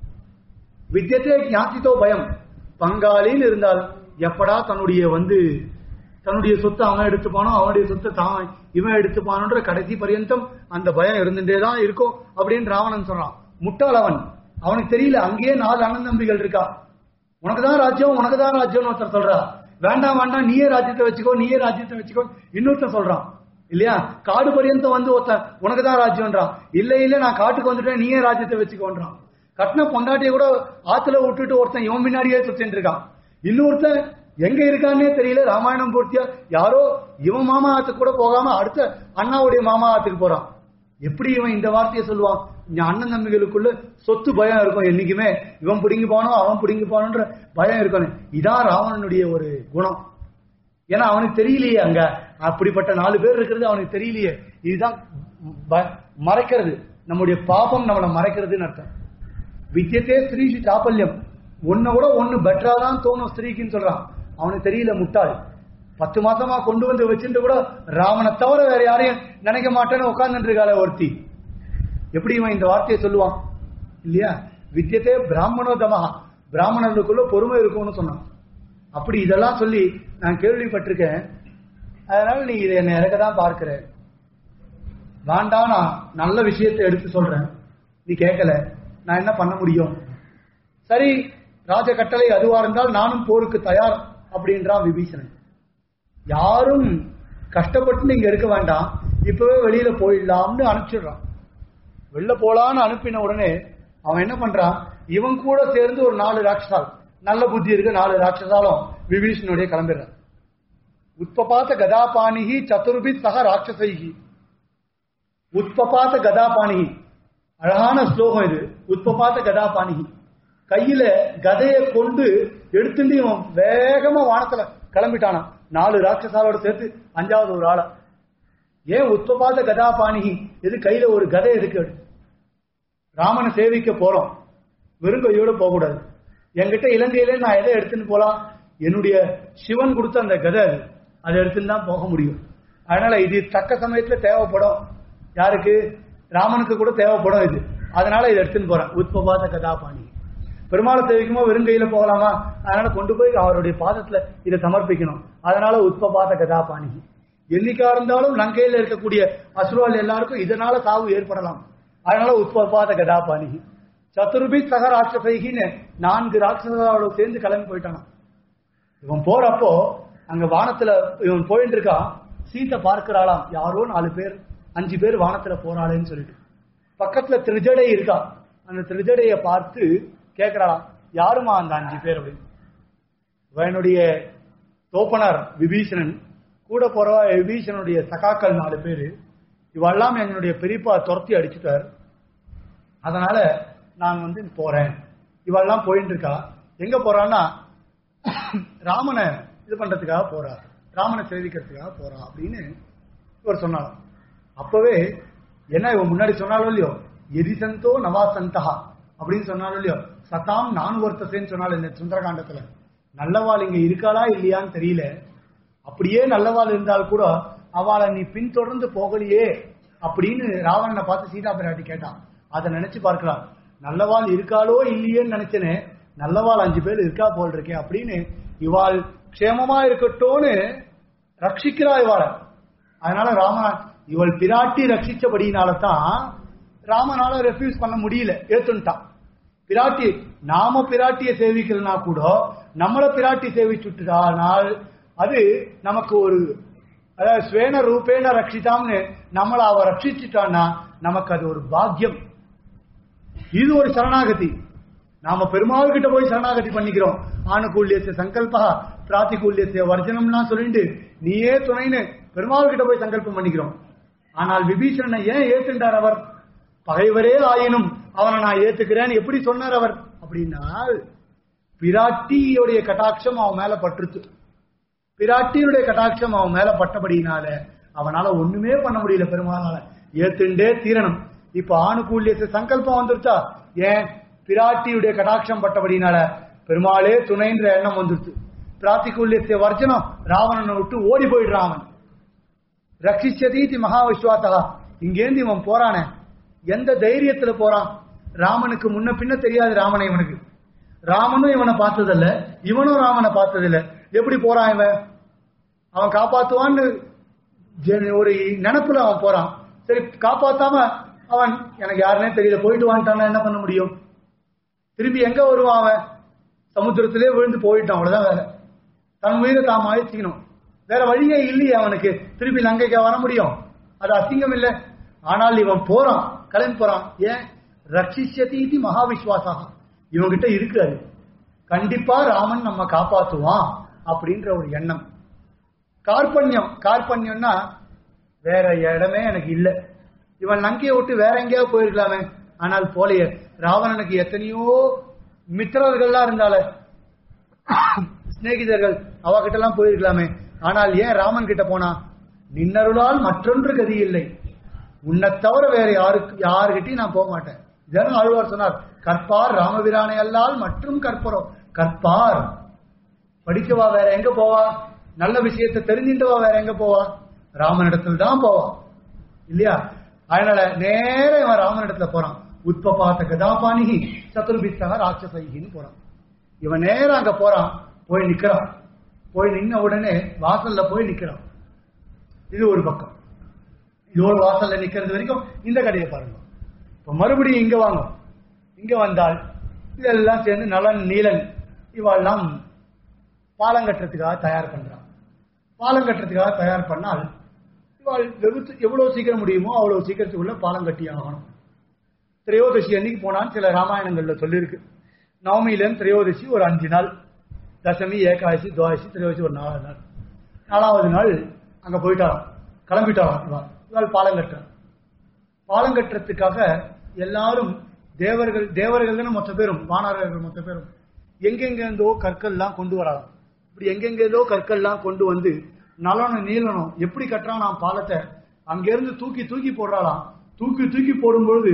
வித்தியத்தே ஞாத்தித்தோ பயம் பங்காளின்னு இருந்தால் எப்படா தன்னுடைய வந்து தன்னுடைய சொத்தை அவன் எடுத்துப்பானோ அவனுடைய சொத்தை தான் இவன் எடுத்துப்பானோன்ற கடைசி பரியந்தம் அந்த பயம் இருந்துட்டே தான் இருக்கும் அப்படின்னு ராவணன் சொல்றான் முட்டாள் அவன் அவனுக்கு தெரியல அங்கேயே நாலு அண்ணன் தம்பிகள் இருக்கா உனக்கு தான் ராஜ்யம் உனக்கு தான் ராஜ்யம்னு ஒருத்தர் சொல்றா வேண்டாம் வேண்டாம் நீயே ராஜ்யத்தை வச்சுக்கோ நீயே ராஜ்யத்தை வச்சுக்கோ இன்னொருத்தர் சொல்றான் இல்லையா காடு பரியந்தம் வந்து ஒருத்தன் உனக்கு தான் ராஜ்யம்ன்றான் இல்ல இல்ல நான் காட்டுக்கு வந்துட்டேன் நீயே ராஜ்யத்தை வச்சுக்கோன்றான் கட்டின பொண்டாட்டிய கூட ஆத்துல விட்டுட்டு ஒருத்தன் இவன் முன்னாடியே சுத்திட்டு இருக்கான் இன்னொருத்தன் எங்க இருக்கான்னே தெரியல ராமாயணம் பூர்த்தியா யாரோ இவன் மாமா ஆத்துக்கு கூட போகாம அடுத்த அண்ணாவுடைய மாமா ஆத்துக்கு போறான் எப்படி இவன் இந்த வார்த்தையை சொல்லுவான் இந்த அண்ணன் தம்பிகளுக்குள்ள சொத்து பயம் இருக்கும் என்னைக்குமே இவன் பிடுங்கி போனோ அவன் பிடுங்கி போனோன்ற பயம் இருக்கணும் இதான் ராவணனுடைய ஒரு குணம் ஏன்னா அவனுக்கு தெரியலையே அங்க அப்படிப்பட்ட நாலு பேர் இருக்கிறது அவனுக்கு தெரியலையே இதுதான் ப- மறைக்கிறது நம்முடைய பாபம் நம்மளை மறைக்கிறதுன்னு அர்த்தம் வித்தியத்தே ஸ்திரீஷு சாப்பல்யம் ஒன்ன கூட ஒன்னு பெட்டரா தான் தோணும் ஸ்திரீக்குன்னு சொல்றான் அவனுக்கு தெரியல முட்டாள் பத்து மாசமா கொண்டு வந்து வச்சுட்டு கூட ராமனை தவிர வேற யாரையும் நினைக்க மாட்டேன்னு உட்கார்ந்துட்டு இருக்காளே ஒருத்தி எப்படி இவன் இந்த வார்த்தையை சொல்லுவான் இல்லையா வித்தியத்தே பிராமணோ தமஹா பிராமணர்களுக்குள்ள பொறுமை இருக்கும்னு சொன்னான் அப்படி இதெல்லாம் சொல்லி நான் கேள்விப்பட்டிருக்கேன் அதனால நீ இதை என்னை இறக்க தான் பார்க்கிற வேண்டாம் நான் நல்ல விஷயத்தை எடுத்து சொல்றேன் நீ கேட்கல நான் என்ன பண்ண முடியும் சரி ராஜ கட்டளை அதுவா இருந்தால் நானும் போருக்கு தயார் அப்படின்றான் விபீஷணன் யாரும் கஷ்டப்பட்டு இங்க இருக்க வேண்டாம் இப்பவே வெளியில போயிடலாம்னு அனுப்பிச்சிடுறான் வெளில போலான்னு அனுப்பின உடனே அவன் என்ன பண்றான் இவன் கூட சேர்ந்து ஒரு நாலு ராட்சசால் நல்ல புத்தி இருக்க நாலு ராட்சசாலும் விபீஷனுடைய கிளம்பிடுறான் உத்பபாத்த கதாபாணிகி சதுர்பி சக ராட்சசைகி உத்பபாத்த கதாபாணிகி அழகான ஸ்லோகம் இது உத்பபாத்த கதாபாணிகி கையில கதையை கொண்டு எடுத்துட்டு இவன் வேகமா வானத்துல கிளம்பிட்டானா நாலு ராட்சசாலோட சேர்த்து அஞ்சாவது ஒரு ஆளா ஏன் உத்பபாத கதாபாணிகி இது கையில ஒரு கதை இருக்கு ராமனை சேவிக்க போறோம் வெறுங்கையோட போகக்கூடாது என்கிட்ட இலங்கையில நான் எதை எடுத்துன்னு போலாம் என்னுடைய சிவன் கொடுத்த அந்த கதை அது அதை எடுத்துன்னு தான் போக முடியும் அதனால இது தக்க சமயத்துல தேவைப்படும் யாருக்கு ராமனுக்கு கூட தேவைப்படும் இது அதனால இதை எடுத்துன்னு போறேன் உத்பபாத கதாபாணி பெருமாளை சேவிக்குமோ வெறுங்கையில போகலாமா அதனால கொண்டு போய் அவருடைய பாதத்துல இதை சமர்ப்பிக்கணும் அதனால உத்பபாத கதாபாணி என்னைக்கா இருந்தாலும் லங்கையில இருக்கக்கூடிய அசுரால் எல்லாருக்கும் இதனால சாவு ஏற்படலாம் அதனால உத்பபாத கதாபாணி சதுர்பி சக ராட்சசைகின்னு நான்கு ராட்சசோட சேர்ந்து கிளம்பி போயிட்டான் இவன் போறப்போ அங்க வானத்துல இவன் போயிட்டு இருக்கான் சீத்தை பார்க்கிறாளாம் யாரோ நாலு பேர் அஞ்சு பேர் வானத்துல போறாளேன்னு சொல்லிட்டு பக்கத்துல திருஜடை இருக்கா அந்த திருஜடையை பார்த்து கேட்கிறாளாம் யாருமா அந்த அஞ்சு பேர் அப்படின்னு இவனுடைய தோப்பனார் விபீஷணன் கூட போறவா விபீஷணனுடைய சகாக்கள் நாலு பேரு இவெல்லாம் எங்களுடைய பெரியப்பா துரத்தி அடிச்சுட்டார் அதனால நான் வந்து போறேன் இவெல்லாம் போயிட்டு இருக்கா எங்க போறான்னா ராமனை இது பண்றதுக்காக போறா ராமனை சேவிக்கிறதுக்காக போறா அப்படின்னு இவர் சொன்னாராம் அப்பவே என்ன இவன் முன்னாடி சொன்னாலும் இல்லையோ எரிசந்தோ நவாசந்தா அப்படின்னு சொன்னாலும் இல்லையோ சதாம் நான் ஒருத்தசேன்னு சொன்னாலும் இந்த சுந்தரகாண்டத்துல நல்லவாள் இங்க இருக்காளா இல்லையான்னு தெரியல அப்படியே நல்லவாள் இருந்தால் கூட அவளை நீ பின்தொடர்ந்து போகலையே அப்படின்னு ராவணனை பார்த்து சீதா பிராட்டி கேட்டான் அதை நினைச்சு பார்க்கலாம் நல்லவாள் இருக்காளோ இல்லையேன்னு நினைச்சனே நல்லவாள் அஞ்சு பேர் இருக்கா போல் இருக்கே அப்படின்னு இவாள் க்ஷேமமா இருக்கட்டும்னு ரட்சிக்கிறா இவாளை அதனால ராம இவள் பிராட்டி ரட்சிச்சபடினால தான் ராமனால ரெஃப்யூஸ் பண்ண முடியல ஏத்துட்டான் பிராட்டி நாம பிராட்டியை சேவிக்கிறனா கூட நம்மள பிராட்டி சேவிச்சுட்டானால் அது நமக்கு ஒரு அதாவது ஸ்வேன ரூபேன ரட்சிதாம்னு நம்மளை அவ ரட்சிச்சுட்டான்னா நமக்கு அது ஒரு பாக்கியம் இது ஒரு சரணாகதி நாம பெருமாள் கிட்ட போய் சரணாகதி பண்ணிக்கிறோம் ஆணுகூல்யத்தை சங்கல்பா பிராத்திகூல்யத்தை வர்ஜனம்லாம் சொல்லிட்டு நீயே துணைன்னு பெருமாள் கிட்ட போய் சங்கல்பம் பண்ணிக்கிறோம் ஆனால் விபீஷணனை ஏன் ஏத்துண்டார் அவர் பகைவரே ஆயினும் அவனை நான் ஏத்துக்கிறேன்னு எப்படி சொன்னார் அவர் அப்படின்னா பிராட்டியுடைய கட்டாட்சம் அவன் மேல பட்டுருச்சு பிராட்டியுடைய கட்டாட்சம் அவன் மேல பட்டபடியினால அவனால ஒண்ணுமே பண்ண முடியல பெருமானால ஏத்துண்டே தீரணும் இப்ப ஆணுகூல்யத்தை சங்கல்பம் வந்துருச்சா ஏன் பிராட்டியுடைய கட்டாட்சம் பட்டபடியினால பெருமாளே துணைன்ற எண்ணம் வந்துருச்சு பிராத்திகூல்யத்தை வர்ஜனம் ராவணனை விட்டு ஓடி போயிடுறான் அவன் ரட்சிச்சதீதி மகா விஸ்வாசகா இங்கேருந்து இவன் போறானே எந்த தைரியத்துல போறான் ராமனுக்கு முன்ன பின்ன தெரியாது ராமனை இவனுக்கு ராமனும் இவனை பார்த்ததில்ல இவனும் ராமனை பார்த்ததில்ல எப்படி போறான் இவன் அவன் காப்பாத்துவான்னு ஜெ- ஒரு நினைப்புல அவன் போறான் சரி காப்பாத்தாம அவன் எனக்கு யாருன்னே தெரியல போயிட்டு வான்ட்டான்னா என்ன பண்ண முடியும் திரும்பி எங்க வருவான் அவன் சமுத்திரத்திலே விழுந்து போயிட்டான் அவ்வளவுதான் வேலை தன் உயிரை தாம் அழிச்சிக்கணும் வேற வழியே இல்லையே அவனுக்கு திருப்பி லங்கைக்கு வர முடியும் அது அசிங்கம் இல்லை ஆனால் இவன் போறான் கிளம்பி போறான் ஏன் ரட்சிஷதீதி மகா விஸ்வாசம் இவன்கிட்ட இருக்காது கண்டிப்பா ராமன் நம்ம காப்பாத்துவான் அப்படின்ற ஒரு எண்ணம் கார்பண்யம் கார்பண்யம்னா வேற இடமே எனக்கு இல்ல இவன் லங்கையை விட்டு வேற எங்கேயாவது போயிருக்கலாமே ஆனால் போலையே ராவணனுக்கு எத்தனையோ மித்திரர்கள்லாம் இருந்தால சிநேகிதர்கள் அவகிட்ட எல்லாம் போயிருக்கலாமே ஆனால் ஏன் ராமன் கிட்ட போனா நின்னருளால் மற்றொன்று கதி இல்லை உன்னை தவிர வேற யாருக்கு யாருகிட்டயும் நான் போக மாட்டேன் இதெல்லாம் ஆழ்வார் சொன்னார் கற்பார் ராமபிரானை அல்லால் மற்றும் கற்பரோம் கற்பார் படிக்கவா வேற எங்க போவா நல்ல விஷயத்தை தெரிஞ்சுட்டவா வேற எங்க போவா ராமனிடத்துல தான் போவா இல்லையா அதனால நேர இவன் ராமனிடத்துல போறான் உத்பபாத்த கதாபாணிகி சதுர்பித்தக ராட்சசைகின்னு போறான் இவன் நேரா அங்க போறான் போய் நிக்கிறான் போய் நின்ன உடனே வாசல்ல போய் நிக்கிறான் இது ஒரு பக்கம் இதோட வாசல்ல நிக்கிறது வரைக்கும் இந்த கடையை பாருங்க இப்ப மறுபடியும் இங்க வாங்க இங்க வந்தால் இதெல்லாம் சேர்ந்து நலன் நீலன் இவாள்லாம் பாலம் கட்டுறதுக்காக தயார் பண்றான் பாலம் கட்டுறதுக்காக தயார் பண்ணால் இவாள் வெறுத்து எவ்வளவு சீக்கிரம் முடியுமோ அவ்வளவு சீக்கிரத்துக்குள்ள பாலம் கட்டி ஆகணும் திரையோதசி அன்னைக்கு போனான்னு சில ராமாயணங்கள்ல சொல்லியிருக்கு நவமியிலேருந்து திரையோதசி ஒரு அஞ்சு நாள் தசமி ஏகாதசி துவாதசி திரையோதசி ஒரு நாலு நாள் நாலாவது நாள் அங்க போயிட்டாராம் கிளம்பிட்டாராம் இவாள் இவாள் பாலம் கட்டுறான் பாலம் கட்டுறதுக்காக எல்லாரும் தேவர்கள் தேவர்கள் தானே மொத்த பேரும் வானரர்கள் மொத்த பேரும் எங்கெங்கேருந்தோ கற்கள்லாம் கொண்டு வரலாம் இப்படி எங்கெங்கேதோ கற்கள்லாம் கொண்டு வந்து நலனும் நீலனும் எப்படி கட்டுறான் பாலத்தை அங்கிருந்து தூக்கி தூக்கி போடுறாளாம் தூக்கி தூக்கி போடும்பொழுது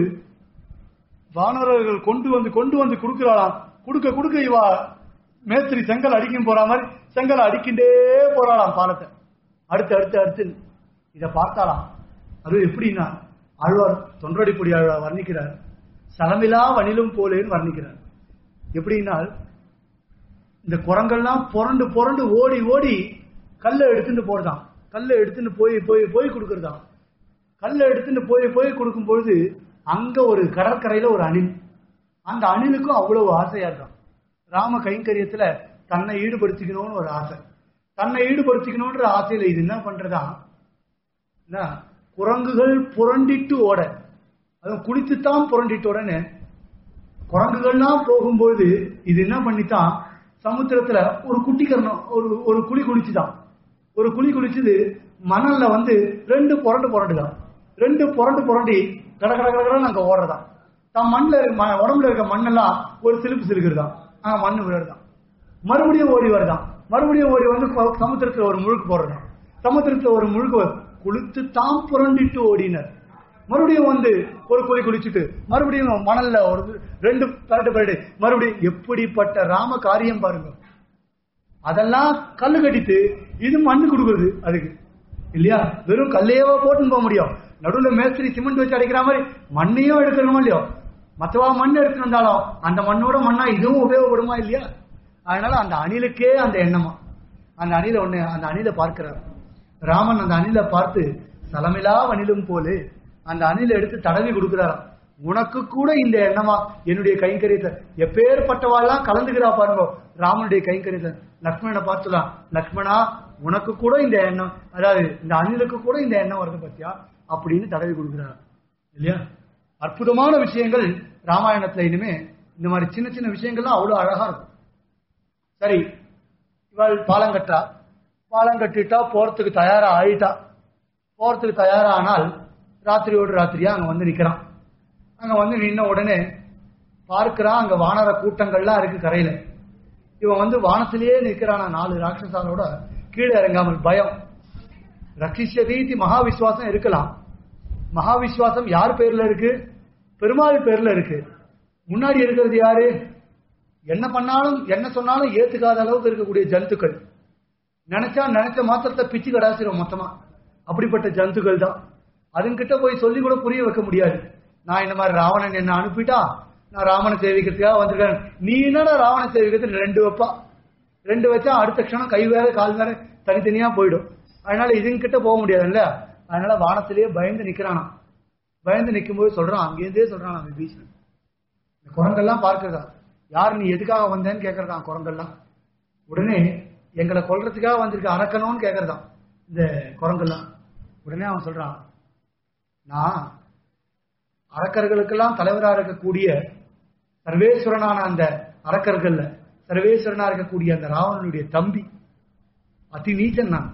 வானரர்கள் கொண்டு வந்து கொண்டு வந்து கொடுக்கிறாளாம் கொடுக்க கொடுக்க இவா மேஸ்திரி செங்கல் அடிக்கும் போற மாதிரி செங்கல் அடிக்கின்றே போறாளாம் பாலத்தை அடுத்து அடுத்து அடுத்து இத பார்த்தாலாம் அது எப்படின்னா ஆழ்வார் தொன்றடிப்பொடி ஆழ்வார் வர்ணிக்கிறார் சலமிலா வனிலும் போலேன்னு வர்ணிக்கிறார் எப்படின்னா இந்த குரங்கெல்லாம் புரண்டு புரண்டு ஓடி ஓடி கல்லை எடுத்துட்டு போடுதான் கல்லை எடுத்துட்டு போய் போய் போய் கொடுக்கறதாம் கல்லை எடுத்துட்டு போய் போய் கொடுக்கும் பொழுது அங்க ஒரு கடற்கரையில ஒரு அணில் அந்த அணிலுக்கும் அவ்வளவு ஆசையா இருக்கான் ராம கைங்கரியத்துல தன்னை ஈடுபடுத்திக்கணும்னு ஒரு ஆசை தன்னை ஈடுபடுத்திக்கணும்ன்ற ஆசையில இது என்ன பண்றதா என்ன, குரங்குகள் புரண்டிட்டு ஓட அதுவும் குளித்துத்தான் புரண்டிட்டு உடனே குரங்குகள்லாம் போகும்போது இது என்ன பண்ணித்தான் சமுத்திரத்துல ஒரு குட்டி கரணம் ஒரு ஒரு குழி குளிச்சுதான் ஒரு குழி குளிச்சது மணல்ல வந்து ரெண்டு புரண்டு புரண்டுதான் ரெண்டு புரண்டு புரண்டி கட கட கடன்னு அங்க ஓடுறதாம் தன் மண்ணுல இருக்க ம- உடம்புல இருக்க மண்ணெல்லாம் ஒரு சிலுப்பு சிலுக்குறதாம் ஆஹ் மண்ணு விழுறதாம் மறுபடியும் ஓடி வருதாம் மறுபடியும் ஓடி வந்து கொ- சமுத்திரத்துல ஒரு முழுக்கு போடுறதாம் சமுத்திரத்துல ஒரு முழுக்கு வ- குளித்து தான் புரண்டிட்டு ஓடினர் மறுபடியும் வந்து ஒரு குழி குளிச்சுட்டு மறுபடியும் மணல்ல ஒரு ரெண்டு பரட்டு பரட்டு மறுபடியும் எப்படிப்பட்ட ராம காரியம் பாருங்க அதெல்லாம் கல்லு கட்டிட்டு இது மண்ணு கொடுக்குறது அதுக்கு இல்லையா வெறும் கல்லையவா போட்டுன்னு போக முடியும் நடுவுல மேஸ்திரி சிமெண்ட் வச்சு அடைக்கிற மாதிரி மண்ணையும் எடுக்கணுமோ இல்லையோ மத்தவா மண் எடுத்துட்டு வந்தாலும் அந்த மண்ணோட மண்ணா இதுவும் உபயோகப்படுமா இல்லையா அதனால அந்த அணிலுக்கே அந்த எண்ணமா அந்த அணில ஒண்ணு அந்த அணிலை பார்க்கிறார் ராமன் அந்த அணிலை பார்த்து சலமிலா அணிலும் போலே அந்த அணிலை எடுத்து தடவி கொடுக்கிறாராம் உனக்கு கூட இந்த எண்ணமா என்னுடைய கைங்கரியத்தை எப்பேற்பட்டவாள்லாம் கலந்துக்கிறா பாருங்க ராமனுடைய கைங்கரியத்தை லக்ஷ்மணனை பார்த்துலாம் லக்ஷ்மணா உனக்கு கூட இந்த எண்ணம் அதாவது இந்த அணிலுக்கு கூட இந்த எண்ணம் வருது பத்தியா அப்படின்னு தடவி கொடுக்குறார் இல்லையா அற்புதமான விஷயங்கள் ராமாயணத்துல இனிமே இந்த மாதிரி சின்ன சின்ன விஷயங்கள்லாம் அவ்வளவு அழகா இருக்கும் சரி இவள் பாலம் கட்டா பாலம் கட்டிட்டா போறதுக்கு தயாரா ஆயிட்டா போறதுக்கு தயாரானால் ராத்திரியோடு ராத்திரியா அங்க வந்து நிக்கிறான் அங்க வந்து நின்ன உடனே பார்க்கிறான் அங்க வானர கூட்டங்கள்லாம் இருக்கு கரையில இவன் வந்து வானத்திலேயே நிக்கிறானா நாலு ராட்சசாலோட கீழே இறங்காமல் பயம் ரட்சிஷதீதி மகா விசுவாசம் இருக்கலாம் மகா விசுவாசம் யார் பேர்ல இருக்கு பெருமாள் பேர்ல இருக்கு முன்னாடி இருக்கிறது யாரு என்ன பண்ணாலும் என்ன சொன்னாலும் ஏத்துக்காத அளவுக்கு இருக்கக்கூடிய ஜந்துக்கள் நினைச்சா நினைச்ச மாத்திரத்தை பிச்சு கடாசிரும் மொத்தமா அப்படிப்பட்ட ஜந்துக்கள் தான் அதுங்கிட்ட போய் சொல்லி கூட புரிய வைக்க முடியாது நான் இந்த மாதிரி ராவணன் என்ன அனுப்பிட்டா நான் ராவண சேவிக்கிறதுக்காக வந்திருக்கேன் நீ என்னடா ராவண சேவிக்கிறது ரெண்டு வைப்பா ரெண்டு வச்சா அடுத்த க்ஷணம் கை வேற கால் வேற தனித்தனியா போயிடும் அதனால இதுங்கிட்ட போக முடியாதுல்ல அதனால வானத்திலேயே பயந்து நிக்கிறானா பயந்து நிற்கும் போது சொல்றான் அங்கேருந்தே சொல்றான் விபீஷன் இந்த குரங்கெல்லாம் பார்க்கிறதா யார் நீ எதுக்காக வந்தேன்னு கேட்கறதான் குரங்கெல்லாம் உடனே எங்களை கொல்றதுக்காக வந்திருக்க அரக்கணும்னு கேட்கறதான் இந்த குரங்கெல்லாம் உடனே அவன் சொல்றான் நான் அரக்கர்களுக்கெல்லாம் தலைவராக இருக்கக்கூடிய சர்வேஸ்வரனான அந்த அரக்கர்கள்ல சர்வேஸ்வரனா இருக்கக்கூடிய அந்த ராவணனுடைய தம்பி அதி நீச்சன் நான்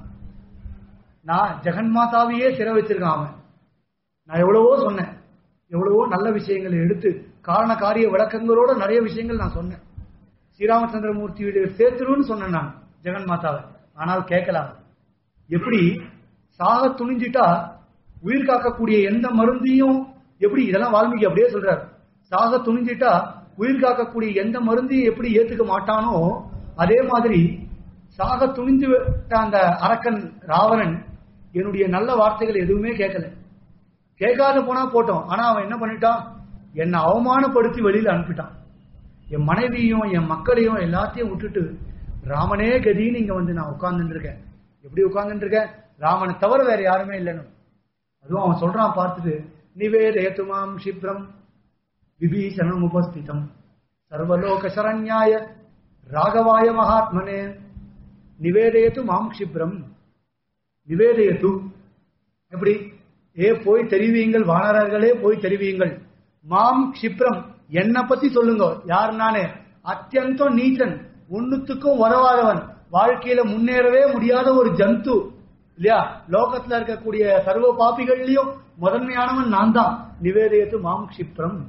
நான் ஜெகன்மாதாவையே சிற வச்சிருக்கான் அவன் நான் எவ்வளவோ சொன்னேன் எவ்வளவோ நல்ல விஷயங்களை எடுத்து காரண காரிய விளக்கங்களோட நிறைய விஷயங்கள் நான் சொன்னேன் ஸ்ரீராமச்சந்திரமூர்த்தியுடைய சேர்த்துருன்னு சொன்னேன் நான் ஜெகன் மாதாவை ஆனால் கேட்கலாம் எப்படி சாக துணிஞ்சிட்டா உயிர் காக்கக்கூடிய எந்த மருந்தையும் எப்படி இதெல்லாம் வால்மீகி அப்படியே சொல்றாரு சாக துணிஞ்சிட்டா உயிர் காக்கக்கூடிய எந்த மருந்தையும் எப்படி ஏத்துக்க மாட்டானோ அதே மாதிரி சாக துணிஞ்சு விட்ட அந்த அரக்கன் ராவணன் என்னுடைய நல்ல வார்த்தைகள் எதுவுமே கேட்கல கேட்காத போனா போட்டோம் ஆனா அவன் என்ன பண்ணிட்டான் என்னை அவமானப்படுத்தி வெளியில அனுப்பிட்டான் என் மனைவியும் என் மக்களையும் எல்லாத்தையும் விட்டுட்டு ராமனே கதின்னு இங்க வந்து நான் உட்கார்ந்துட்டு இருக்கேன் எப்படி உட்கார்ந்துட்டு இருக்கேன் ராமனை தவிர வேற யாருமே இல்லைன்னு அதுவும் அவன் சொல்றான் பார்த்துட்டு நிவேதேத்துமாம் க்ஷிப்ரம் விபீஷணம் உபஸ்திதம் சர்வலோக சரண்யாய ராகவாய மகாத்மனே நிவேதயத்து மாம் க்ஷிப்ரம் நிவேதயத்து எப்படி ஏ போய் தெரிவியுங்கள் வானரர்களே போய் தெரிவியுங்கள் மாம் க்ஷிப்ரம் என்ன பத்தி சொல்லுங்க யார் நானே அத்தியந்தம் நீச்சன் ஒண்ணுத்துக்கும் உறவாதவன் வாழ்க்கையில முன்னேறவே முடியாத ஒரு ஜந்து இல்லையா லோகத்துல இருக்கக்கூடிய சர்வ பாப்பிகள்லயும் முதன்மையானவன் நான் தான் நிவேதயத்து மாம் க்ஷிப்ரம்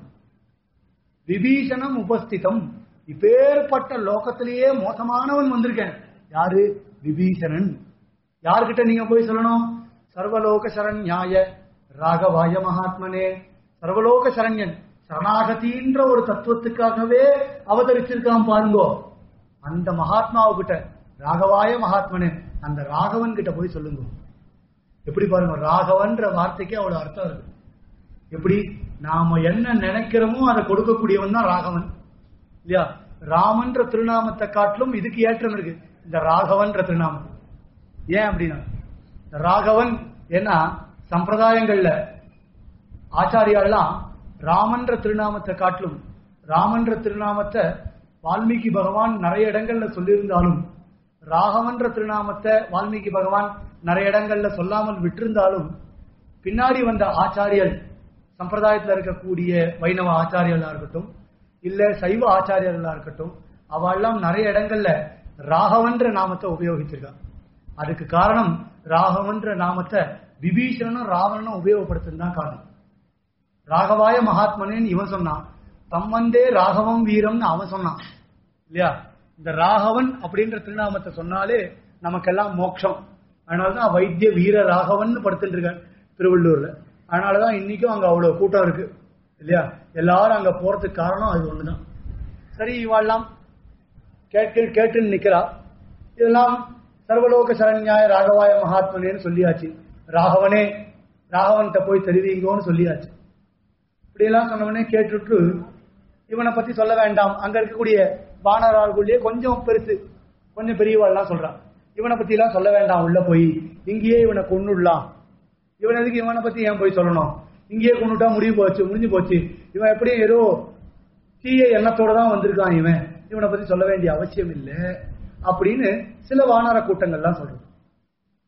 விபீஷணம் உபஸ்திதம் இப்பேற்பட்ட லோகத்திலேயே மோசமானவன் வந்திருக்கேன் யாரு விபீஷணன் யார்கிட்ட நீங்க போய் சொல்லணும் சர்வலோக சரண்யாய ராகவாய மகாத்மனே சர்வலோக சரண்யன் சரணாகதின்ற ஒரு தத்துவத்துக்காகவே அவதரிச்சிருக்கான் பாருங்கோ அந்த மகாத்மாவுகிட்ட ராகவாய மகாத்மனே அந்த ராகவன் கிட்ட போய் சொல்லுங்க எப்படி பாருங்க ராகவன்ற வார்த்தைக்கு அவ்வளவு அர்த்தம் இருக்கு எப்படி நாம என்ன நினைக்கிறோமோ அதை கொடுக்கக்கூடியவன் தான் ராகவன் இல்லையா ராமன்ற திருநாமத்தை காட்டிலும் இதுக்கு ஏற்றம் இருக்கு இந்த ராகவன்ற திருநாமம் ஏன் அப்படின்னா இந்த ராகவன் ஏன்னா சம்பிரதாயங்கள்ல ஆச்சாரியாலாம் ராமன்ற திருநாமத்தை காட்டிலும் ராமன்ற திருநாமத்தை வால்மீகி பகவான் நிறைய இடங்கள்ல சொல்லியிருந்தாலும் ராகவன்ற திருநாமத்தை வால்மீகி பகவான் நிறைய இடங்கள்ல சொல்லாமல் விட்டிருந்தாலும் பின்னாடி வந்த ஆச்சாரியல் சம்பிரதாயத்துல இருக்கக்கூடிய வைணவ ஆச்சாரியர்களா இருக்கட்டும் இல்ல சைவ ஆச்சாரியர்களா இருக்கட்டும் அவெல்லாம் நிறைய இடங்கள்ல ராகவன்ற நாமத்தை உபயோகிச்சிருக்காங்க அதுக்கு காரணம் ராகவன்ற நாமத்தை விபீஷணனும் ராவணனும் உபயோகப்படுத்துறது தான் காரணம் ராகவாய மகாத்மனேன்னு இவன் சொன்னான் தம்மந்தே ராகவம் வீரம்னு அவன் சொன்னான் இல்லையா இந்த ராகவன் அப்படின்ற திருநாமத்தை சொன்னாலே நமக்கெல்லாம் மோட்சம் அதனாலதான் வைத்திய வீர ராகவன் படுத்துட்டு இருக்காங்க திருவள்ளூர்ல அதனாலதான் இன்னைக்கும் அங்க அவ்வளவு கூட்டம் இருக்கு இல்லையா எல்லாரும் அங்க போறதுக்கு காரணம் அது ஒண்ணுதான் சரி இவாள்லாம் கேட்டு கேட்டுன்னு நிக்கிறா இதெல்லாம் சர்வலோக சரண்யாய ராகவாய மகாத்மனேன்னு சொல்லியாச்சு ராகவனே ராகவன்கிட்ட போய் தெரிவிங்கோன்னு சொல்லியாச்சு இப்படியெல்லாம் சொன்னவனே கேட்டுட்டு இவனை பத்தி சொல்ல வேண்டாம் அங்க இருக்கக்கூடிய வானராள்குள்ளேயே கொஞ்சம் பெருசு கொஞ்சம் பெரியவாள்லாம் சொல்றான் இவனை பத்தி எல்லாம் சொல்ல வேண்டாம் உள்ள போய் இங்கேயே இவனை கொன்னுடலாம் இவன் எதுக்கு இவனை பத்தி ஏன் போய் சொல்லணும் இங்கேயே கொண்டுட்டா முடிவு போச்சு முடிஞ்சு போச்சு இவன் எப்படியும் ஏதோ தீய எண்ணத்தோட தான் வந்திருக்கான் இவன் இவனை பத்தி சொல்ல வேண்டிய அவசியம் இல்லை அப்படின்னு சில வானர கூட்டங்கள்லாம் சொல்றது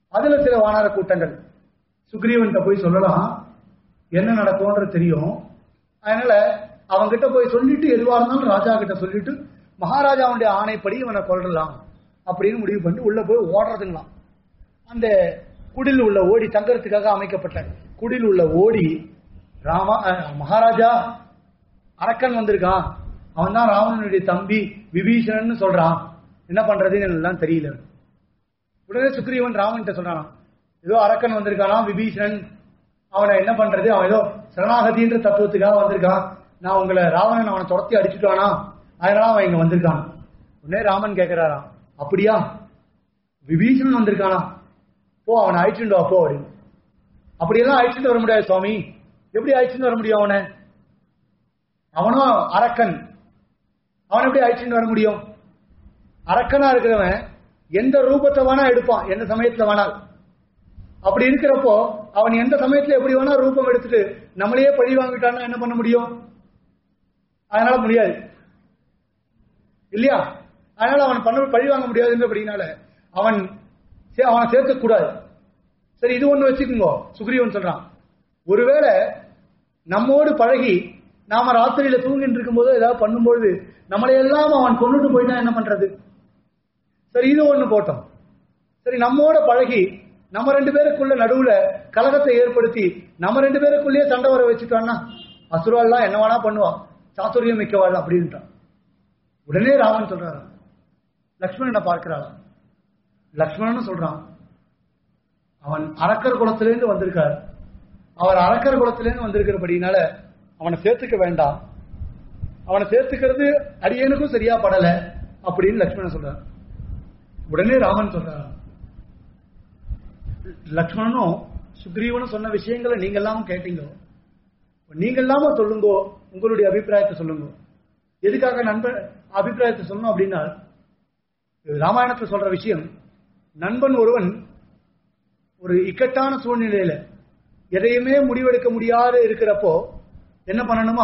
அதுல சில வானர கூட்டங்கள் சுக்ரீவன்கிட்ட போய் சொல்லலாம் என்ன நடக்கும்ன்றது தெரியும் அதனால அவன்கிட்ட போய் சொல்லிட்டு எதுவா இருந்தாலும் ராஜா கிட்ட சொல்லிட்டு மகாராஜாவுடைய ஆணைப்படி இவனை கொல்லலாம் அப்படின்னு முடிவு பண்ணி உள்ள போய் ஓடுறதுங்களாம் அந்த குடில் உள்ள ஓடி தங்கறதுக்காக அமைக்கப்பட்ட குடில் உள்ள ஓடி ராமா அஹ், மகாராஜா அரக்கன் வந்திருக்கான் அவன் தான் ராவணனுடைய தம்பி விபீஷணன் சொல்றான் என்ன பண்றதுன்னு எல்லாம் தெரியல உடனே சுக்ரீவன் ராமன்கிட்ட சொல்றான் ஏதோ அரக்கன் வந்திருக்கானா விபீஷணன் அவனை என்ன பண்றது அவன் ஏதோ சரணாகதின்ற தத்துவத்துக்காக வந்திருக்கான் நான் உங்களை ராவணன் அவனை துரத்தி அடிச்சுட்டானா அதனால அவன் இங்க வந்திருக்கான் உடனே ராமன் கேட்கிறாராம் அப்படியா விபீஷணன் வந்திருக்கானா போ அவனை அழிச்சுட்டு வா போ அப்படின்னு அப்படியெல்லாம் அழிச்சுட்டு வர முடியாது சுவாமி எப்படி அழிச்சுட்டு வர முடியும் அவனை அவனும் அரக்கன் அவன் எப்படி அழிச்சுட்டு வர முடியும் அரக்கனா இருக்கிறவன் எந்த ரூபத்தை வேணா எடுப்பான் எந்த சமயத்துல வேணால் அப்படி இருக்கிறப்போ அவன் எந்த சமயத்துல எப்படி வேணா ரூபம் எடுத்துட்டு நம்மளையே பழி வாங்கிட்டான்னா என்ன பண்ண முடியும் அதனால முடியாது இல்லையா அதனால அவன் பண்ண பழி வாங்க முடியாது அப்படின்னால அவன் சே- அவனை சேர்க்க கூடாது சரி இது ஒண்ணு வச்சுக்கோங்க சுக்ரீவன் சொல்றான் ஒருவேளை நம்மோடு பழகி நாம ராத்திரியில தூங்கிட்டு இருக்கும்போது ஏதாவது பண்ணும்போது நம்மளை எல்லாம் அவன் கொண்டுட்டு போயிட்டா என்ன பண்றது சரி இது ஒண்ணு போட்டோம் சரி நம்மோட பழகி நம்ம ரெண்டு பேருக்குள்ள நடுவுல கலகத்தை ஏற்படுத்தி நம்ம ரெண்டு பேருக்குள்ளேயே சண்டை வர வச்சுட்டான்னா அசுரால்லாம் என்ன வேணா பண்ணுவான் சாத்துரியம் மிக்கவாள் அப்படின்ட்டான் உடனே ராமன் சொல்றாராம் லக்ஷ்மணனை பார்க்கிறாளாம் லக்ஷ்மணன் சொல்றான் அவன் அரக்கர் குலத்திலேருந்து வந்திருக்கார் அவர் அரக்கர் குலத்திலேருந்து வந்திருக்கிறபடினால அவனை சேர்த்துக்க வேண்டாம் அவனை சேர்த்துக்கிறது அடியனுக்கும் சரியா படல அப்படின்னு லக்ஷ்மணன் சொல்றார் உடனே ராமன் சொல்றார் லக்ஷ்மணனும் சுக்ரீவனும் சொன்ன விஷயங்களை நீங்க எல்லாம் கேட்டீங்க நீங்க இல்லாம சொல்லுங்க உங்களுடைய அபிப்பிராயத்தை சொல்லுங்க எதுக்காக நண்பன் அபிப்பிராயத்தை சொல்லணும் அப்படின்னா இது ராமாயணத்துல சொல்ற விஷயம் நண்பன் ஒருவன் ஒரு இக்கட்டான சூழ்நிலையில எதையுமே முடிவெடுக்க முடியாத இருக்கிறப்போ என்ன பண்ணணுமா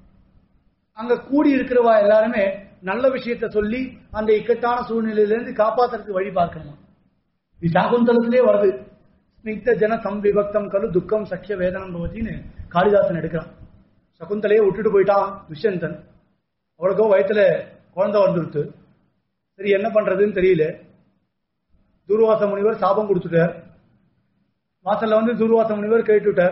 அங்க கூடி இருக்கிறவா எல்லாருமே நல்ல விஷயத்தை சொல்லி அந்த இக்கட்டான சூழ்நிலையிலிருந்து காப்பாத்துறதுக்கு வழி பார்க்கணுமா இது சாகுந்தலத்திலே வருது ஸ்னிக்த ஜன சம்விபக்தம் கலு துக்கம் சக்கிய வேதனம் பவத்தின்னு காளிதாசன் எடுக்கிறான் சகுந்தலையே விட்டுட்டு போயிட்டான் துஷ்யந்தன் அவளுக்கோ வயத்துல குழந்தை வந்துடுத்து சரி என்ன பண்றதுன்னு தெரியல துர்வாச முனிவர் சாபம் கொடுத்துட்டார் வாசல்ல வந்து துர்வாச முனிவர் கேட்டுட்டார்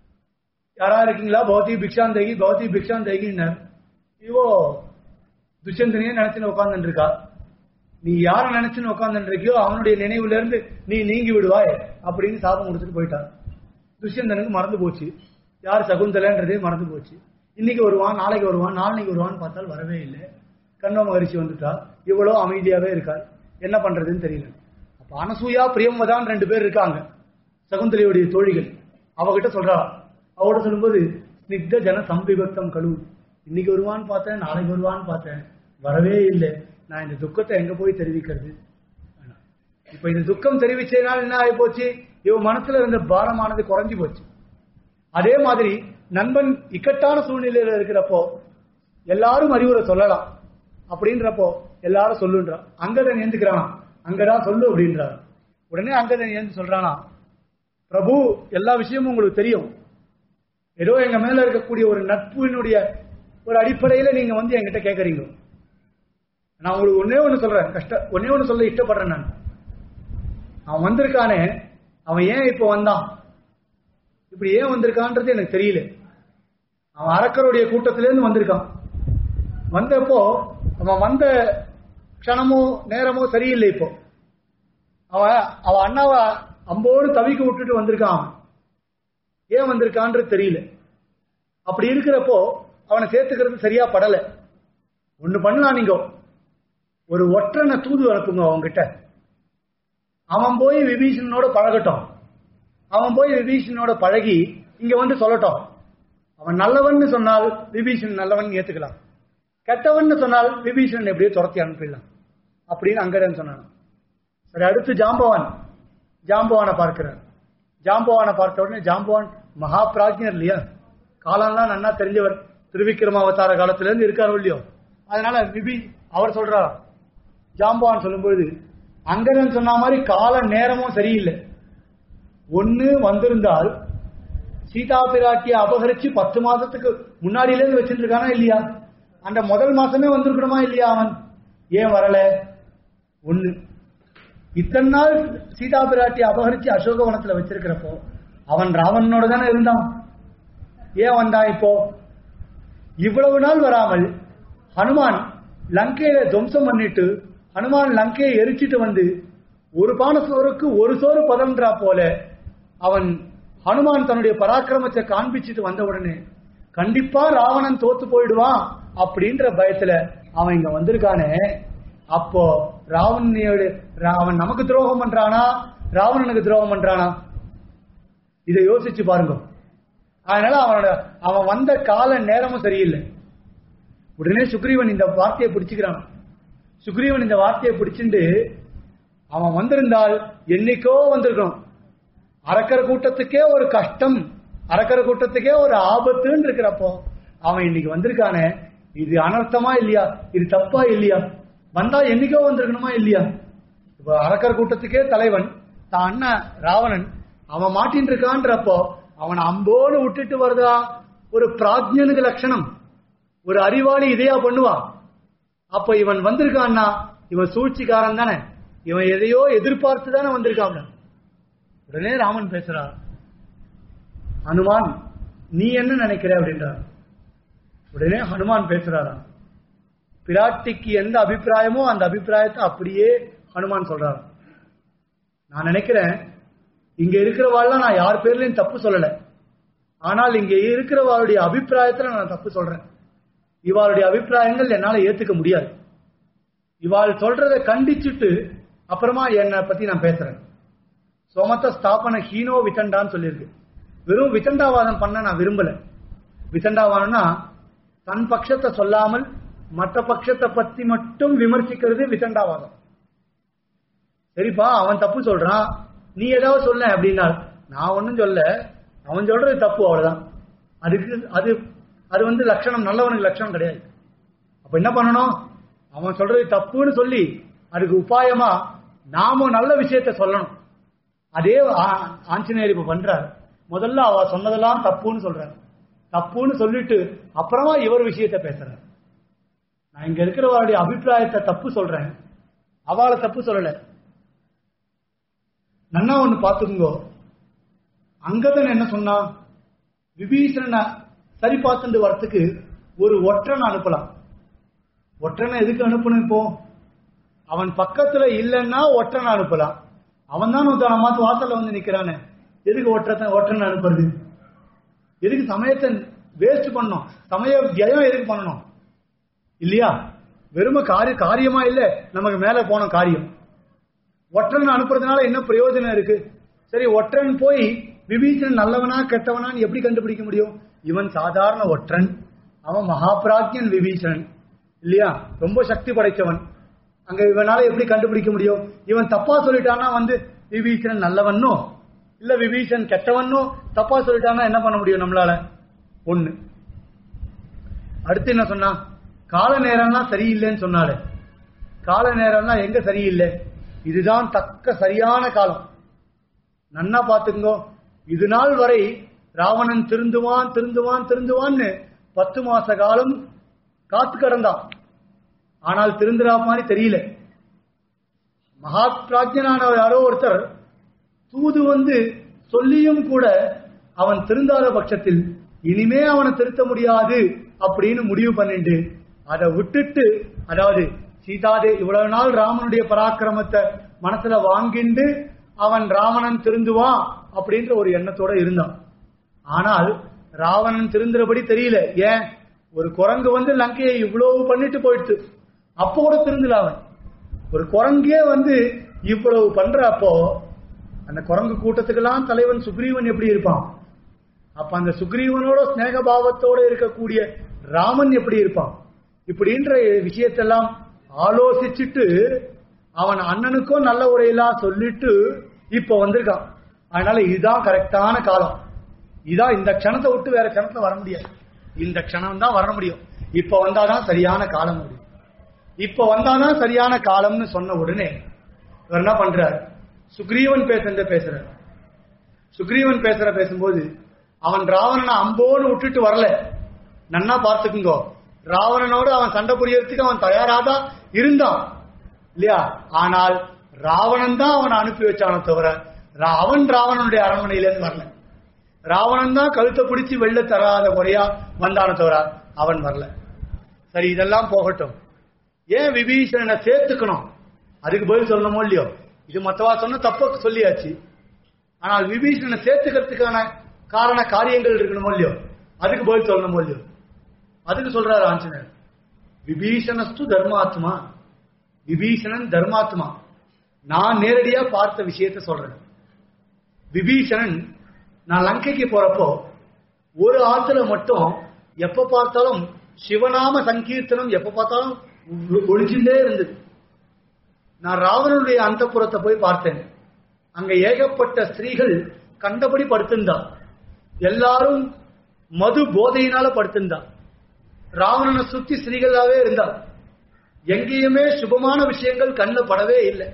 யாரா இருக்கீங்களா பௌத்தி பிக்ஷாந்தகி பௌத்தி பிக்ஷாந்தகின்னார் இவோ துஷ்யந்தனையே நினைச்சுன்னு உட்கார்ந்துட்டு இருக்கா நீ யார நினைச்சுன்னு உட்கார்ந்துட்டு இருக்கியோ அவனுடைய நினைவுல இருந்து நீ நீங்கி விடுவாய் அப்படின்னு சாபம் கொடுத்துட்டு போயிட்டார் துஷ்யந்தனுக்கு மறந்து போச்சு யார் சகுந்தலன்றதே மறந்து போச்சு இன்னைக்கு வருவான் நாளைக்கு வருவான் நாளைக்கு வருவான்னு பார்த்தால் வரவே இல்லை கண்ணோ மகரிஷி வந்துட்டா இவ்வளோ அமைதியாவே இருக்கார் என்ன பண்றதுன்னு தெரியல அப்ப அனசூயா பிரியம்பதான் ரெண்டு பேர் இருக்காங்க சகுந்தலையுடைய தோழிகள் அவகிட்ட சொல்றா அவகிட்ட சொல்லும்போது ஸ்னிக்த ஜன சம்பிபக்தம் கழு இன்னைக்கு வருவான்னு பார்த்தேன் நாளைக்கு வருவான்னு பார்த்தேன் வரவே இல்லை நான் இந்த துக்கத்தை எங்க போய் தெரிவிக்கிறது வேணாம். இப்ப இந்த துக்கம் தெரிவிச்சதுனால என்ன ஆகி போச்சு இவ மனசுல இருந்த பாரமானது குறைஞ்சு போச்சு அதே மாதிரி நண்பன் இக்கட்டான சூழ்நிலையில இருக்கிறப்போ எல்லாரும் அறிவுரை சொல்லலாம் அப்படின்றப்போ எல்லாரும் சொல்லுன்றான் அங்கதன் ஏந்துக்கிறான் அங்கடா சொல்லு அப்படின்றான் உடனே அங்கதன் ஏந்து சொல்றானா பிரபு எல்லா விஷயமும் உங்களுக்கு தெரியும் ஏதோ எங்க மேல இருக்கக்கூடிய ஒரு நட்பினுடைய ஒரு அடிப்படையில நீங்க வந்து என்கிட்ட கேக்குறீங்க நான் உங்களுக்கு ஒன்னே ஒண்ணு சொல்றேன் கஷ்ட ஒன்னே ஒண்ணு சொல்ல இஷ்டப்படுறேன் நான் அவன் வந்திருக்கானே அவன் ஏன் இப்போ வந்தான் இப்படி ஏன் வந்திருக்கான்றது எனக்கு தெரியல அவன் அரக்கருடைய கூட்டத்திலேருந்து வந்திருக்கான் வந்தப்போ அவன் வந்த க்ஷணமோ நேரமோ சரியில்லை இப்போ அவன் அவன் அண்ணாவை அம்போடு தவிக்க விட்டுட்டு வந்திருக்கான் அவன் ஏன் வந்திருக்கான்றது தெரியல அப்படி இருக்கிறப்போ அவனை சேர்த்துக்கிறது சரியா படல ஒண்ணு பண்ணலாம் நீங்க ஒரு ஒற்றனை தூது அனுப்புங்க அவன்கிட்ட அவன் போய் விபீஷணனோட பழகட்டும் அவன் போய் விபீஷணனோட பழகி இங்க வந்து சொல்லட்டும் அவன் நல்லவன்னு சொன்னால் விபீஷணன் நல்லவன் ஏத்துக்கலாம் கெட்டவன் சொன்னால் விபீஷணன் எப்படியோ துரத்தி அனுப்பிடலாம் அப்படின்னு அங்கடன் சொன்னான் சரி அடுத்து ஜாம்பவான் ஜாம்பவானை பார்க்கிறார் ஜாம்பவானை பார்த்த உடனே ஜாம்பவான் மகா பிராஜ்ஞர் இல்லையா காலம்லாம் நன்னா தெரிஞ்சவர் திருவிக்ரம அவதார காலத்துல இருந்து இருக்காரோ இல்லையோ அதனால விபி அவர் சொல்றாராம் ஜாம்பவான் சொல்லும்பொழுது அங்கதன் சொன்ன மாதிரி கால நேரமும் சரியில்லை ஒண்ணு வந்திருந்தால் சீதா பிராட்டியை அபகரிச்சு பத்து மாசத்துக்கு முன்னாடியில இருந்து வச்சுட்டு இருக்கானா இல்லையா அந்த முதல் மாசமே வந்திருக்கணுமா இல்லையா அவன் ஏன் வரல ஒண்ணு இத்தனை நாள் சீதா பிராட்டி அபகரிச்சு அசோகவனத்துல வச்சிருக்கிறப்போ அவன் ராவணனோட தானே இருந்தான் ஏன் வந்தான் இப்போ இவ்வளவு நாள் வராமல் ஹனுமான் லங்கையில துவம்சம் பண்ணிட்டு ஹனுமான் லங்கையை எரிச்சிட்டு வந்து ஒரு பான சோறுக்கு ஒரு சோறு பதன்றா போல அவன் ஹனுமான் தன்னுடைய பராக்கிரமத்தை காண்பிச்சுட்டு வந்த உடனே கண்டிப்பா ராவணன் தோத்து போயிடுவான் அப்படின்ற பயத்துல அவன் இங்க வந்திருக்கானே அப்போ ராவணியோட அவன் நமக்கு துரோகம் பண்றானா ராவணனுக்கு துரோகம் பண்றானா இதை யோசிச்சு பாருங்க அதனால அவனோட அவன் வந்த கால நேரமும் சரியில்லை உடனே சுக்ரீவன் இந்த வார்த்தையை பிடிச்சுக்கிறான் சுக்ரீவன் இந்த வார்த்தையை பிடிச்சிட்டு அவன் வந்திருந்தால் என்னைக்கோ வந்திருக்கணும் அரக்கர் கூட்டத்துக்கே ஒரு கஷ்டம் அரக்கர் கூட்டத்துக்கே ஒரு ஆபத்துன்னு இருக்கிறப்போ அவன் இன்னைக்கு வந்திருக்கானே இது அனர்த்தமா இல்லையா இது தப்பா இல்லையா வந்தா என்னைக்கோ வந்திருக்கணுமா இல்லையா இப்ப அரக்கர் கூட்டத்துக்கே தலைவன் தான் அண்ணன் ராவணன் அவன் மாட்டின்னு இருக்கான்றப்போ அவன் அம்போடு விட்டுட்டு வருதா ஒரு பிராஜ்யனுக்கு லட்சணம் ஒரு அறிவாளி இதையா பண்ணுவா அப்ப இவன் வந்திருக்கான்னா இவன் சூழ்ச்சிக்காரன் தானே இவன் எதையோ எதிர்பார்த்து தானே வந்திருக்கான் உடனே ராமன் பேசுறான் ஹனுமான் நீ என்ன நினைக்கிற அப்படின்றார் உடனே ஹனுமான் பேசுறாராம் பிராட்டிக்கு எந்த அபிப்பிராயமோ அந்த அபிப்பிராயத்தை அப்படியே ஹனுமான் சொல்றாரு நான் நினைக்கிறேன் இங்க இருக்கிறவாள்லாம் நான் யார் பேர்லயும் தப்பு சொல்லல ஆனால் இங்க இருக்கிறவாளுடைய அபிப்பிராயத்துல நான் தப்பு சொல்றேன் இவாளுடைய அபிப்பிராயங்கள் என்னால ஏத்துக்க முடியாது இவாள் சொல்றதை கண்டிச்சுட்டு அப்புறமா என்னை பத்தி நான் பேசுறேன் சோமத்த ஸ்தாபன ஹீனோ வித்தண்டான்னு சொல்லியிருக்கு வெறும் வித்தண்டாவாதம் பண்ண நான் விரும்பல வித்தண்டாவாதம்னா தன் பட்சத்தை சொல்லாமல் மற்ற பட்சத்தை பத்தி மட்டும் விமர்சிக்கிறது வித்தண்டாவாதம் சரிப்பா அவன் தப்பு சொல்றான் நீ ஏதாவது சொல்ல அப்படின்னா நான் ஒன்னும் சொல்ல அவன் சொல்றது தப்பு அவ்வளவுதான் அதுக்கு அது அது வந்து லட்சணம் நல்லவனுக்கு லட்சணம் கிடையாது அப்ப என்ன பண்ணணும் அவன் சொல்றது தப்புன்னு சொல்லி அதுக்கு உபாயமா நாம நல்ல விஷயத்த சொல்லணும் அதே ஆ- ஆஞ்சநேயர் இப்ப பண்றார் முதல்ல அவ சொன்னதெல்லாம் தப்புன்னு சொல்றார் தப்புன்னு சொல்லிட்டு அப்புறமா இவர் விஷயத்த பேசுறார் நான் இங்க இருக்கிறவருடைய அபிப்பிராயத்தை தப்பு சொல்றேன் அவளை தப்பு சொல்லல நன்னா ஒண்ணு பாத்துக்குங்கோ அங்கதன் என்ன சொன்னா விபீஷணனை சரி பார்த்துட்டு வரத்துக்கு ஒரு ஒற்றனை அனுப்பலாம் ஒற்றனை எதுக்கு அனுப்பணும் இப்போ அவன் பக்கத்துல இல்லைன்னா ஒற்றனை அனுப்பலாம் அவன் தான் நம்ம மாத்து வாசல்ல வந்து நிக்கிறானே எதுக்கு ஒற்றத்தை ஒற்றனை அனுப்புறது எதுக்கு சமயத்தை வேஸ்ட் பண்ணணும் சமய வியம் எதுக்கு பண்ணணும் இல்லையா வெறும காரிய காரியமா இல்ல நமக்கு மேல போன காரியம் ஒற்றன் அனுப்புறதுனால என்ன பிரயோஜனம் இருக்கு சரி ஒற்றன் போய் விபீஷணன் நல்லவனா கெட்டவனான்னு எப்படி கண்டுபிடிக்க முடியும் இவன் சாதாரண ஒற்றன் அவன் மகாபிராக்யன் விபீஷணன் இல்லையா ரொம்ப சக்தி படைச்சவன் அங்க இவனால எப்படி கண்டுபிடிக்க முடியும் இவன் தப்பா சொல்லிட்டானா வந்து விபீஷணன் நல்லவனோ இல்ல விபீஷன் கெட்டவனோ தப்பா சொல்லிட்டானா என்ன பண்ண முடியும் நம்மளால ஒண்ணு அடுத்து என்ன சொன்னா கால நேரம்லாம் சரியில்லைன்னு சொன்னாலே கால நேரம்லாம் எங்க சரியில்லை இதுதான் தக்க சரியான காலம் நன்னா பாத்துக்கோ இது நாள் வரை ராவணன் திருந்துவான் திருந்துவான் திருந்துவான்னு பத்து மாச காலம் காத்து கடந்தான் ஆனால் திருந்துறா மாதிரி தெரியல மகா பிராஜ்யனான யாரோ ஒருத்தர் தூது வந்து சொல்லியும் கூட அவன் திருந்தாத பட்சத்தில் இனிமே அவனை திருத்த முடியாது அப்படின்னு முடிவு பண்ணிட்டு அதை விட்டுட்டு அதாவது சீதாதே இவ்வளவு நாள் ராமனுடைய பராக்கிரமத்தை மனசுல வாங்கிண்டு அவன் ராவணன் திருந்துவான் அப்படின்ற ஒரு எண்ணத்தோட இருந்தான் ஆனால் ராவணன் திருந்துறபடி தெரியல ஏன் ஒரு குரங்கு வந்து லங்கையை இவ்வளவு பண்ணிட்டு போயிடுச்சு அப்போ கூட திருந்தல அவன் ஒரு குரங்கே வந்து இவ்வளவு பண்றப்போ அந்த குரங்கு கூட்டத்துக்கெல்லாம் தலைவன் சுக்ரீவன் எப்படி இருப்பான் அப்ப அந்த சுக்ரீவனோட ஸ்நேக பாவத்தோட இருக்கக்கூடிய ராமன் எப்படி இருப்பான் இப்படின்ற விஷயத்தெல்லாம் ஆலோசிச்சுட்டு அவன் அண்ணனுக்கும் நல்ல உரையெல்லாம் சொல்லிட்டு இப்ப வந்திருக்கான் அதனால இதுதான் கரெக்டான காலம் இதான் இந்த க்ஷணத்தை விட்டு வேற க்ஷணத்துல வர முடியாது இந்த க்ஷணம் தான் வர முடியும் இப்ப வந்தாதான் சரியான காலம் முடியும் இப்ப வந்தாதான் சரியான காலம்னு சொன்ன உடனே இவர் என்ன பண்றார் சுக்ரீவன் பேசுறத பேசுறார் சுக்ரீவன் பேசுற பேசும்போது அவன் ராவணனை அம்போன்னு விட்டுட்டு வரல நன்னா பார்த்துக்குங்கோ ராவணனோடு அவன் சண்டை புரியறதுக்கு அவன் தயாராதான் இருந்தான் இல்லையா ஆனால் ராவணன் தான் அவனை அனுப்பி வச்சானே தவிர ரா- அவன் ராவணனுடைய அரண்மனையிலேருந்து வரல ராவணன் தான் கழுத்தை பிடிச்சு வெள்ள தராத முறையா வந்தானே தவிர அவன் வரல சரி இதெல்லாம் போகட்டும் ஏன் விபீஷணனை சேர்த்துக்கணும் அதுக்கு பதில் சொல்லணுமோ இல்லையோ இது மத்தவா சொன்ன தப்ப சொல்லியாச்சு ஆனால் விபீஷணனை சேர்த்துக்கிறதுக்கான காரண காரியங்கள் இருக்கணுமோ இல்லையோ அதுக்கு பதில் சொல்லணுமோ இல்லையோ அதுக்கு சொல்றாரு ஆஞ்சநேயர் விபீஷணஸ்து தர்மாத்மா விபீஷணன் தர்மாத்மா நான் நேரடியா பார்த்த விஷயத்த சொல்றேன் விபீஷணன் நான் லங்கைக்கு போறப்போ ஒரு ஆத்துல மட்டும் எப்ப பார்த்தாலும் சிவநாம சங்கீர்த்தனம் எப்ப பார்த்தாலும் ஒ- ஒழிச்சுட்டே இருந்தது நான் ராவணனுடைய அந்தப்புறத்தை போய் பார்த்தேன் அங்க ஏகப்பட்ட ஸ்திரீகள் கண்டபடி படுத்திருந்தா எல்லாரும் மது போதையினால படுத்திருந்தா ராவணனை சுத்தி ஸ்திரீகளாவே இருந்தா எங்கேயுமே சுபமான விஷயங்கள் கண்ணில் படவே இல்லை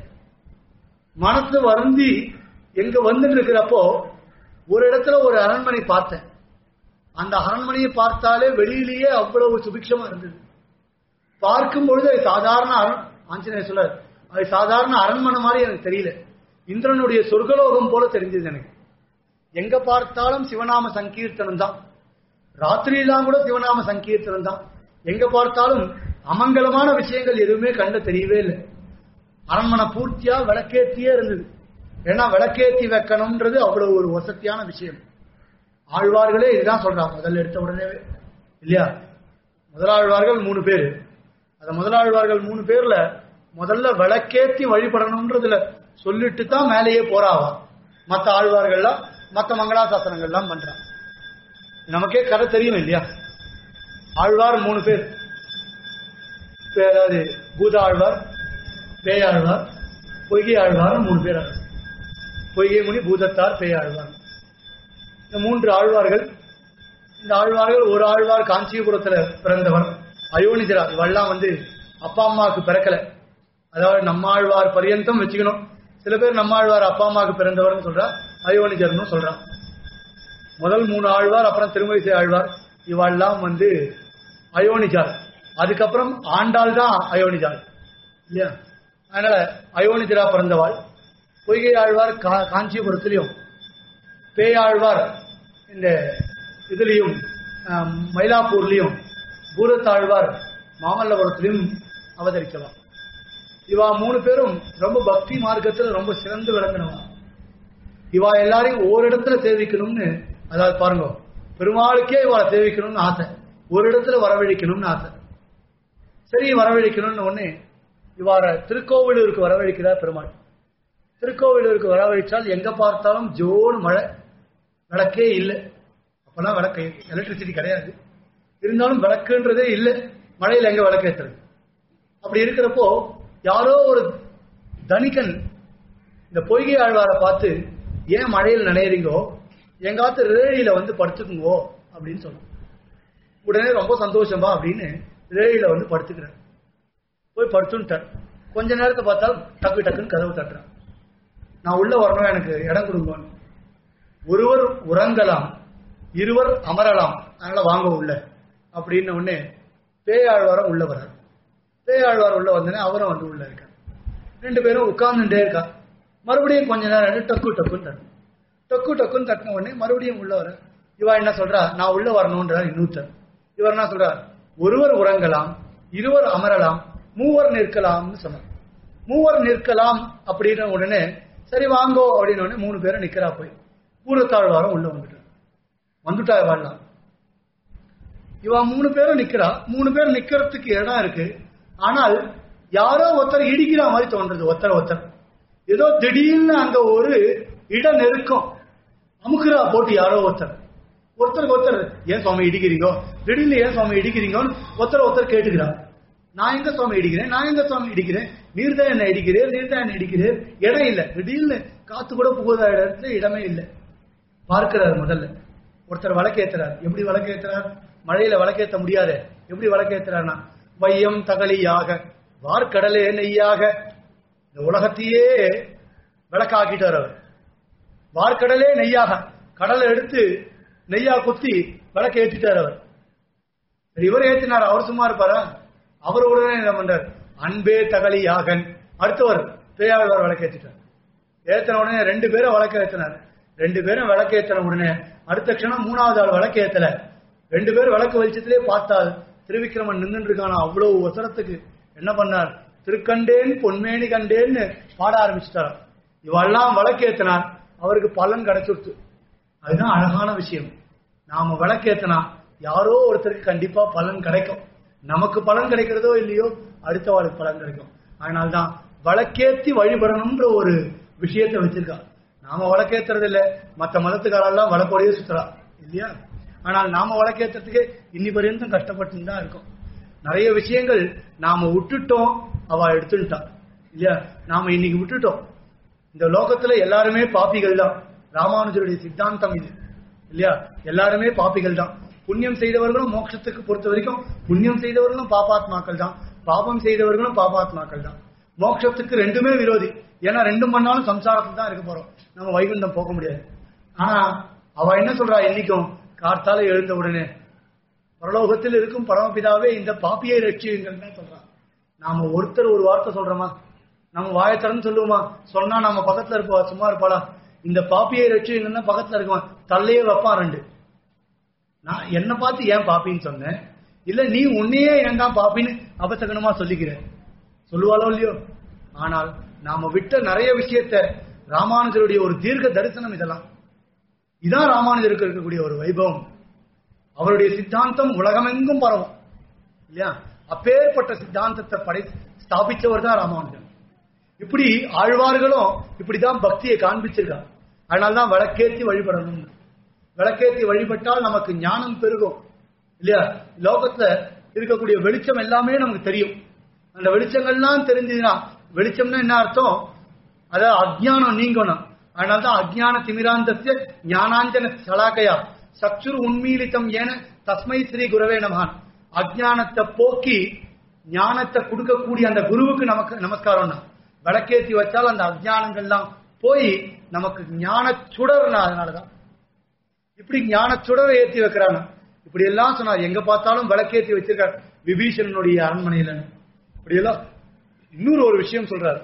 மனசு வருந்தி எங்க வந்துட்டு இருக்கிறப்போ ஒரு இடத்துல ஒரு அரண்மனை பார்த்தேன் அந்த அரண்மனையை பார்த்தாலே வெளியிலேயே அவ்வளவு சுபிக்ஷமா இருந்தது பார்க்கும் பொழுது அது சாதாரண அரண் ஆஞ்சநேயர் சொல்ல அது சாதாரண அரண்மனை மாதிரி எனக்கு தெரியல இந்திரனுடைய சொர்க்கலோகம் போல தெரிஞ்சது எனக்கு எங்க பார்த்தாலும் சிவநாம சங்கீர்த்தனம் தான் ராத்திரியெல்லாம் கூட சிவநாம சங்கீர்த்தனம் தான் எங்க பார்த்தாலும் அமங்கலமான விஷயங்கள் எதுவுமே கண்ட தெரியவே இல்லை அரண்மனை பூர்த்தியா விளக்கேத்தியே இருந்தது ஏன்னா விளக்கேத்தி வைக்கணும்ன்றது அவ்வளவு ஒரு வசதியான விஷயம் ஆழ்வார்களே இதுதான் சொல்றாங்க முதல்ல எடுத்த உடனே இல்லையா முதலாழ்வார்கள் மூணு பேர் அந்த முதலாழ்வார்கள் மூணு பேர்ல முதல்ல விளக்கேத்தி வழிபடணும்ன்றதுல சொல்லிட்டு தான் மேலேயே போறாவா மத்த ஆழ்வார்கள்லாம் மத்த மங்களாசாசனங்கள்லாம் பண்றான் நமக்கே கதை தெரியும் இல்லையா ஆழ்வார் மூணு பேர் இப்ப அதாவது பூத ஆழ்வார் பேயாழ்வார் பொய்கை ஆழ்வார் மூணு பேர் ஆழ்வார். பொய்கை முனி பூதத்தார் பேயாழ்வார் இந்த மூன்று ஆழ்வார்கள் இந்த ஆழ்வார்கள் ஒரு ஆழ்வார் காஞ்சிபுரத்துல பிறந்தவர் அயோனிஜரா இவெல்லாம் வந்து அப்பா அம்மாவுக்கு பிறக்கல அதாவது நம்ம ஆழ்வார் பரியந்தம் வச்சுக்கணும் சில பேர் நம்ம ஆழ்வார் அப்பா அம்மாவுக்கு பிறந்தவர்னு சொல்றா அயோனிஜர்னு சொல்றான் முதல் மூணு ஆழ்வார் அப்புறம் திருமலிசை ஆழ்வார் இவாள்லாம் வந்து அயோனிஜார் அதுக்கப்புறம் ஆண்டாள் தான் அயோனிஜார் இல்லையா அதனால அயோனிஜரா பிறந்தவாள் பொய்கை ஆழ்வார் கா- காஞ்சிபுரத்திலையும் பேயாழ்வார் இந்த இதுலயும் ஆம், மயிலாப்பூர்லயும் பூரத்தாழ்வார் மாமல்லபுரத்திலையும் அவதரிக்கலாம் இவா மூணு பேரும் ரொம்ப பக்தி மார்க்கத்துல ரொம்ப சிறந்து விளங்கினவா இவா எல்லாரையும் ஓரிடத்துல சேவிக்கணும்னு அதாவது பாருங்க பெருமாளுக்கே இவளை சேவிக்கணும்னு ஆசை ஒரு இடத்துல வரவழைக்கணும்னு ஆசை சரி வரவழைக்கணும்னு ஒண்ணு இவார திருக்கோவிலூருக்கு வரவழைக்கிறார் பெருமாள் திருக்கோவிலூருக்கு வரவழைச்சால் எங்க பார்த்தாலும் ஜோன்னு மழை விளக்கே இல்லை அப்பெல்லாம் விளக்கு எலக்ட்ரிசிட்டி கிடையாது இருந்தாலும் விளக்குன்றதே இல்லை மழையில எங்க விளக்கேத்துறது அப்படி இருக்கிறப்போ யாரோ ஒரு தனிகன் இந்த பொய்கை ஆழ்வாரை பார்த்து ஏன் மழையில் நனையறீங்கோ எங்காத்து ரேழியில வந்து படுத்துக்குங்கோ அப்படின்னு சொன்னான் உடனே ரொம்ப சந்தோஷமா அப்படின்னு ரேழியில வந்து படுத்துக்கிறார் போய் படுத்துட்டார் கொஞ்ச நேரத்தை பார்த்தா டக்கு டக்குன்னு கதவு தட்டுறான் நான் உள்ள வரணும் எனக்கு இடம் கொடுங்கன்னு ஒருவர் உறங்கலாம் இருவர் அமரலாம் அதனால வாங்க உள்ள அப்படின்னு உடனே பேயாழ்வாரம் உள்ள வர்றார் பேயாழ்வார் உள்ள வந்தோடனே அவரும் வந்து உள்ள இருக்கார் ரெண்டு பேரும் உட்கார்ந்துட்டே இருக்கா மறுபடியும் கொஞ்ச நேரம் டக்கு டக்குன்னு தட்டும் டக்கு டக்குன்னு தட்டின உடனே மறுபடியும் உள்ள வர இவா என்ன சொல்றா நான் உள்ள வரணும்ன்றார் இன்னொருத்தர் இவர் என்ன சொல்றார் ஒருவர் உறங்கலாம் இருவர் அமரலாம் மூவர் நிற்கலாம்னு சொன்னார் மூவர் நிற்கலாம் அப்படின்ன உடனே சரி வாங்கோ அப்படின்னு உடனே மூணு பேரும் நிக்கிறா போய் பூரத்தாழ்வாரம் உள்ள வந்துட்டார் வந்துட்டா வாழலாம் இவா மூணு பேரும் நிக்கிறா மூணு பேர் நிக்கிறதுக்கு இடம் இருக்கு ஆனால் யாரோ ஒருத்தர் இடிக்கிற மாதிரி தோன்றது ஒருத்தர் ஒருத்தர் ஏதோ திடீர்னு அங்க ஒரு இட நெருக்கம் அமுக்குறா போட்டு யாரோ ஒருத்தர் ஒருத்தருக்கு ஒருத்தர் ஏன் சுவாமி இடிக்கிறீங்க திடீர்னு ஏன் சுவாமி இடிக்கிறீங்கன்னு ஒருத்தர் ஒருத்தர் கேட்டுக்கிறார் நான் எங்க சுவாமி இடிக்கிறேன் நான் எங்க சுவாமி இடிக்கிறேன் நீர் தான் என்ன இடிக்கிறேன் நீர் தான் என்ன இடிக்கிறேன் இடம் இல்லை திடீர்னு காத்து கூட புகுத இடத்துல இடமே இல்லை பார்க்கிறார் முதல்ல ஒருத்தர் வழக்கேத்துறார் எப்படி வழக்கேத்துறார் மழையில வழக்கேத்த முடியாது எப்படி வழக்கேத்துறார்னா வையம் தகலியாக வார்க்கடலே நெய்யாக இந்த உலகத்தையே விளக்காக்கிட்டார் அவர் வார்க்கடலே நெய்யாக கடலை எடுத்து நெய்யா குத்தி விளக்கு ஏற்றிட்டார் அவர் சரி, இவர் ஏத்தினார் அவர் சும்மா இருப்பாரா அவர் உடனே என்ன பண்றார் அன்பே தகலி யாகன் அடுத்தவர் பேயாழ்வார் விளக்கு ஏற்றிட்டார் ஏத்தின உடனே ரெண்டு பேரும் விளக்கு ஏத்தினார் ரெண்டு பேரும் விளக்கு ஏத்தின உடனே அடுத்த க்ஷணம் மூணாவது ஆள் விளக்கு ஏத்தல ரெண்டு பேரும் விளக்கு வெளிச்சத்திலே பார்த்தால் திருவிக்கிரமன் நின்னுட்டு இருக்கானா அவ்வளவு வசரத்துக்கு என்ன பண்ணார் திருக்கண்டேன் பொன்மேனி கண்டேன்னு பாட ஆரம்பிச்சிட்டார் இவெல்லாம் விளக்கு ஏத்தினார் அவருக்கு பலன் கிடைச்சுடுத்து அதுதான் அழகான விஷயம் நாம விளக்கேத்தினா யாரோ ஒருத்தருக்கு கண்டிப்பா பலன் கிடைக்கும் நமக்கு பலன் கிடைக்கிறதோ இல்லையோ அடுத்தவாளுக்கு பலன் கிடைக்கும் அதனால்தான் விளக்கேத்தி வழிபடணும்ன்ற ஒரு விஷயத்தை வச்சிருக்கா நாம விளக்கேத்துறது இல்ல மத்த மதத்துக்காரெல்லாம் விளக்கோடையே சுத்துறா இல்லையா ஆனால் நாம விளக்கேத்துறதுக்கு இன்னி பர்யந்தம் கஷ்டப்பட்டு தான் இருக்கோம் நிறைய விஷயங்கள் நாம விட்டுட்டோம் அவ எடுத்துட்டா இல்லையா நாம இன்னைக்கு விட்டுட்டோம் இந்த லோகத்துல எல்லாருமே பாப்பிகள் தான் ராமானுஜருடைய சித்தாந்தம் இது இல்லையா எல்லாருமே பாப்பிகள் தான் புண்ணியம் செய்தவர்களும் மோட்சத்துக்கு பொறுத்த வரைக்கும் புண்ணியம் செய்தவர்களும் பாபாத்மாக்கள் தான் பாபம் செய்தவர்களும் பாபாத்மாக்கள் தான் மோட்சத்துக்கு ரெண்டுமே விரோதி ஏன்னா ரெண்டும் பண்ணாலும் சம்சாரத்துல தான் இருக்க போறோம் நம்ம வைகுண்டம் போக முடியாது ஆனா அவ என்ன சொல்றா என்னைக்கும் கார்த்தால எழுந்த உடனே பரலோகத்தில் இருக்கும் பரமபிதாவே இந்த பாப்பியை ரட்சியுங்கள் தான் சொல்றான் நாம ஒருத்தர் ஒரு வார்த்தை சொல்றோமா நம்ம வாயை திறந்து சொல்லுவோமா சொன்னா நம்ம பக்கத்துல இருப்பா சும்மா இருப்பாளா இந்த பாப்பியை ரட்சியுங்கன்னா பக்கத்துல இருக்குவான் தள்ளையே வைப்பான் ரெண்டு நான் என்ன பார்த்து ஏன் பாப்பின்னு சொன்னேன் இல்ல நீ உன்னையே ஏன் தான் பாப்பின்னு அபசகனமா சொல்லிக்கிற சொல்லுவாளோ இல்லையோ ஆனால் நாம விட்ட நிறைய விஷயத்த ராமானுஜருடைய ஒரு தீர்க்க தரிசனம் இதெல்லாம் இதான் ராமானுஜருக்கு இருக்கக்கூடிய ஒரு வைபவம் அவருடைய சித்தாந்தம் உலகமெங்கும் பரவும் இல்லையா அப்பேற்பட்ட சித்தாந்தத்தை படை ஸ்தாபிச்சவர் தான் ராமானுஜன் இப்படி ஆழ்வார்களும் இப்படிதான் பக்தியை காண்பிச்சிருக்காங்க அதனாலதான் விளக்கேத்தி வழிபடணும் விளக்கேத்தி வழிபட்டால் நமக்கு ஞானம் பெருகும் இல்லையா லோகத்துல இருக்கக்கூடிய வெளிச்சம் எல்லாமே நமக்கு தெரியும் அந்த வெளிச்சங்கள்லாம் தெரிஞ்சதுன்னா வெளிச்சம்னா என்ன அர்த்தம் அதாவது அஜ்ஞானம் நீங்கணும் அதனால்தான் அஜ்ஞான திமிராந்தத்திய ஞானாஞ்சன சலாக்கையா சச்சுரு உண்மீலித்தம் ஏன தஸ்மை ஸ்ரீ குரவே நமகான் அஜ்ஞானத்தை போக்கி ஞானத்தை கொடுக்கக்கூடிய அந்த குருவுக்கு நமக்கு நமஸ்காரம்னா விளக்கேத்தி வச்சால் அந்த அஜ்ஞானங்கள்லாம் போய் நமக்கு ஞான சுடர்னா அதனாலதான் இப்படி ஞான சுடரை ஏத்தி வைக்கிறாங்க இப்படி எல்லாம் சொன்னார் எங்க பார்த்தாலும் விளக்கேத்தி வச்சிருக்கார் விபீஷணனுடைய அரண்மனையில இப்படி எல்லாம் இன்னொரு ஒரு விஷயம் சொல்றாரு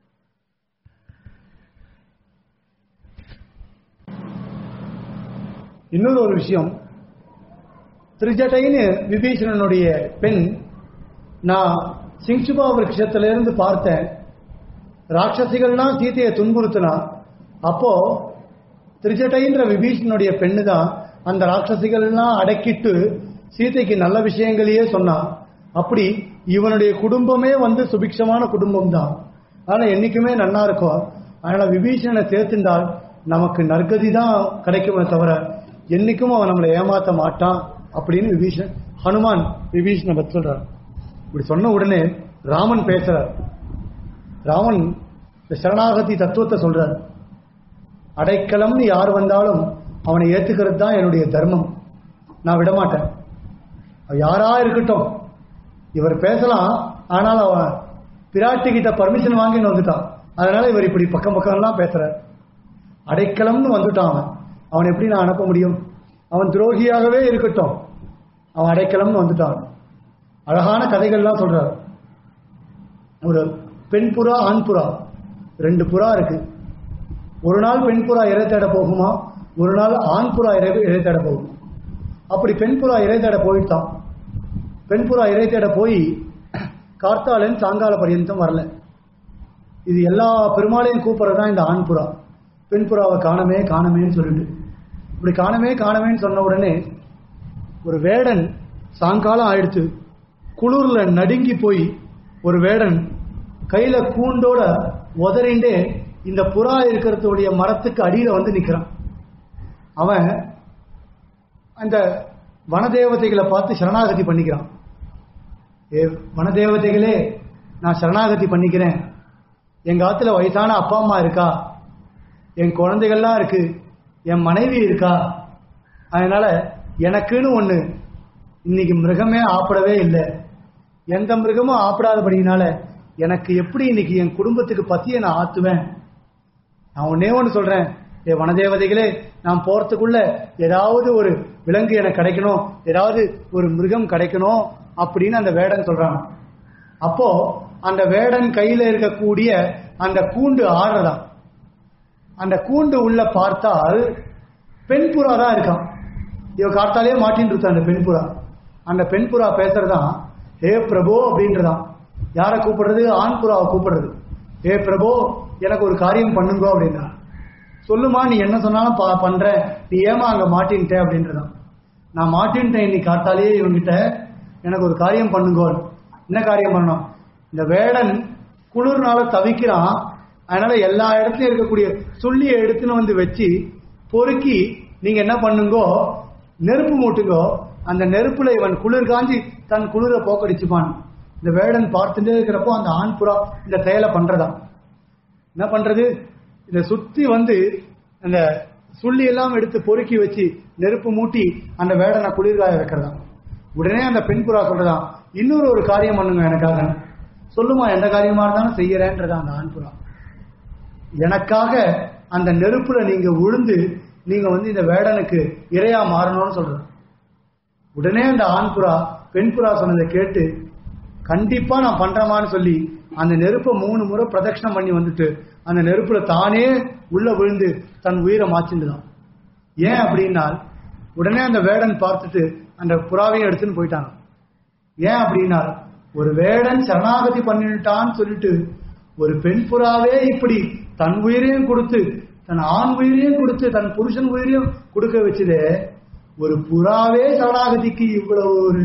இன்னொரு ஒரு விஷயம் திருஜட்டைன்னு விபீஷணனுடைய பெண் நான் சிங்சுபா விருட்சத்துல இருந்து பார்த்தேன் ராட்சசிகள்லாம் சீதையை துன்புறுத்தினா அப்போ திருச்சட்டைன்ற விபீஷனுடைய பெண்ணு தான் அந்த ராட்சசிகள்லாம் அடக்கிட்டு சீதைக்கு நல்ல விஷயங்களையே சொன்னான் அப்படி இவனுடைய குடும்பமே வந்து சுபிக்ஷமான குடும்பம் தான் ஆனா என்னைக்குமே நன்னா இருக்கும் அதனால விபீஷணனை சேர்த்துண்டால் நமக்கு நற்கதி தான் கிடைக்குமே தவிர என்னைக்கும் அவன் நம்மளை ஏமாத்த மாட்டான் அப்படின்னு விபீஷன் ஹனுமான் விபீஷனை பத்தி சொல்றார் இப்படி சொன்ன உடனே ராமன் பேசுறார் ராமன் இந்த சரணாகதி தத்துவத்தை சொல்றார் அடைக்கலம்னு யார் வந்தாலும் அவனை ஏத்துக்கிறது தான் என்னுடைய தர்மம் நான் விட மாட்டேன் அவன் யாரா இருக்கட்டும் இவர் பேசலாம் ஆனால் அவன் பிராட்டி கிட்ட பர்மிஷன் வாங்கின்னு வந்துட்டான் அதனால இவர் இப்படி பக்கம் பக்கம்லாம் பேசுறார் அடைக்கலம்னு வந்துட்டான் அவன் அவன் எப்படி நான் அனுப்ப முடியும் அவன் துரோகியாகவே இருக்கட்டும் அவன் அடைக்கலம்னு வந்துட்டான் அழகான கதைகள்லாம் சொல்றார் ஒரு பெண் புறா ஆண் புறா ரெண்டு புறா இருக்கு ஒரு நாள் பெண் புறா இறை தேட போகுமா ஒரு நாள் ஆண் புறா இறை இறை தேட போகும் அப்படி பெண் புறா இறை தேட போயிட்டான் பெண் புறா இறை தேட போய் கார்த்தாலன் சாயங்கால பரியந்தம் வரல இது எல்லா பெருமாளையும் கூப்பிடுறது தான் இந்த ஆண் புறா பெண் புறாவை காணமே காணமேன்னு சொல்லிட்டு இப்படி காணமே காணமேன்னு சொன்ன உடனே ஒரு வேடன் சாயங்காலம் ஆயிடுச்சு குளிர்ல நடுங்கி போய் ஒரு வேடன் கையில கூண்டோட உதறிண்டே இந்த புறா இருக்கிறதுடைய மரத்துக்கு அடியில வந்து நிக்கிறான் அவன் அந்த வனதேவதைகளை பார்த்து சரணாகதி பண்ணிக்கிறான் ஏ வனதேவதைகளே நான் சரணாகதி பண்ணிக்கிறேன் எங்க ஆத்துல வயசான அப்பா அம்மா இருக்கா என் குழந்தைகள்லாம் இருக்கு என் மனைவி இருக்கா அதனால எனக்குன்னு ஒண்ணு இன்னைக்கு மிருகமே ஆப்பிடவே இல்லை எந்த மிருகமும் ஆப்பிடாதபடினால எனக்கு எப்படி இன்னைக்கு என் குடும்பத்துக்கு பத்தியை நான் ஆத்துவேன் நான் ஒன்னே ஒன்று சொல்றேன் ஏ வனதேவதைகளே நான் போறதுக்குள்ள ஏதாவது ஒரு விலங்கு எனக்கு கிடைக்கணும் ஏதாவது ஒரு மிருகம் கிடைக்கணும் அப்படின்னு அந்த வேடன் சொல்றான் அப்போ அந்த வேடன் கையில இருக்கக்கூடிய அந்த கூண்டு ஆடுறதா அந்த கூண்டு உள்ள பார்த்தால் பெண் புறா தான் இருக்கான் இவ காத்தாலே மாட்டின்னு இருக்கா அந்த பெண் புறா அந்த பெண் புறா பேசுறதான் ஹே பிரபு அப்படின்றதான் யாரை கூப்பிடுறது ஆண் புறாவை கூப்பிடுறது ஹே பிரபு எனக்கு ஒரு காரியம் பண்ணுங்க அப்படின்னா சொல்லுமா நீ என்ன சொன்னாலும் பா- பண்றேன் நீ ஏமா அங்க மாட்டின்ட்ட அப்படின்றதான் நான் மாட்டின்ட்டேன் இன்னைக்கு காத்தாலேயே இவங்கிட்ட எனக்கு ஒரு காரியம் பண்ணுங்க என்ன காரியம் பண்ணணும் இந்த வேடன் குளிர்னால தவிக்கிறான் அதனால எல்லா இடத்துலயும் இருக்கக்கூடிய சுள்ளியை எடுத்துன்னு வந்து வச்சு பொறுக்கி நீங்க என்ன பண்ணுங்கோ நெருப்பு மூட்டுங்கோ அந்த நெருப்புல இவன் குளிர் காஞ்சி தன் குளிர போக்கடிச்சுப்பான் இந்த வேடன் பார்த்துட்டே இருக்கிறப்போ அந்த ஆண் புறா இந்த செயலை பண்றதா என்ன பண்றது இத சுத்தி வந்து அந்த சுள்ளி எல்லாம் எடுத்து பொறுக்கி வச்சு நெருப்பு மூட்டி அந்த வேடனை குளிர்காய வைக்கிறதா உடனே அந்த பெண் புறா சொல்றதா இன்னொரு ஒரு காரியம் பண்ணுங்க எனக்காக சொல்லுமா எந்த காரியமா இருந்தாலும் செய்யறேன்றதா அந்த ஆண் புறா எனக்காக அந்த நெருப்புல நீங்க உழுந்து நீங்க வந்து இந்த வேடனுக்கு இரையா மாறணும்னு சொல்றது உடனே அந்த ஆண் புறா பெண் புறா சொன்னதை கேட்டு கண்டிப்பா நான் பண்றேமான்னு சொல்லி அந்த நெருப்பை மூணு முறை பிரதட்சணம் பண்ணி வந்துட்டு அந்த நெருப்புல தானே உள்ள விழுந்து தன் உயிரை மாச்சிண்டுதான் ஏன் அப்படின்னா உடனே அந்த வேடன் பார்த்துட்டு அந்த புறாவையும் எடுத்துன்னு போயிட்டாங்க ஏன் அப்படின்னா ஒரு வேடன் சரணாகதி பண்ணிட்டான்னு சொல்லிட்டு ஒரு பெண் புறாவே இப்படி தன் உயிரையும் கொடுத்து தன் ஆண் உயிரையும் கொடுத்து தன் புருஷன் உயிரையும் கொடுக்க வச்சதே ஒரு புறாவே சரணாகதிக்கு இவ்வளவு ஒரு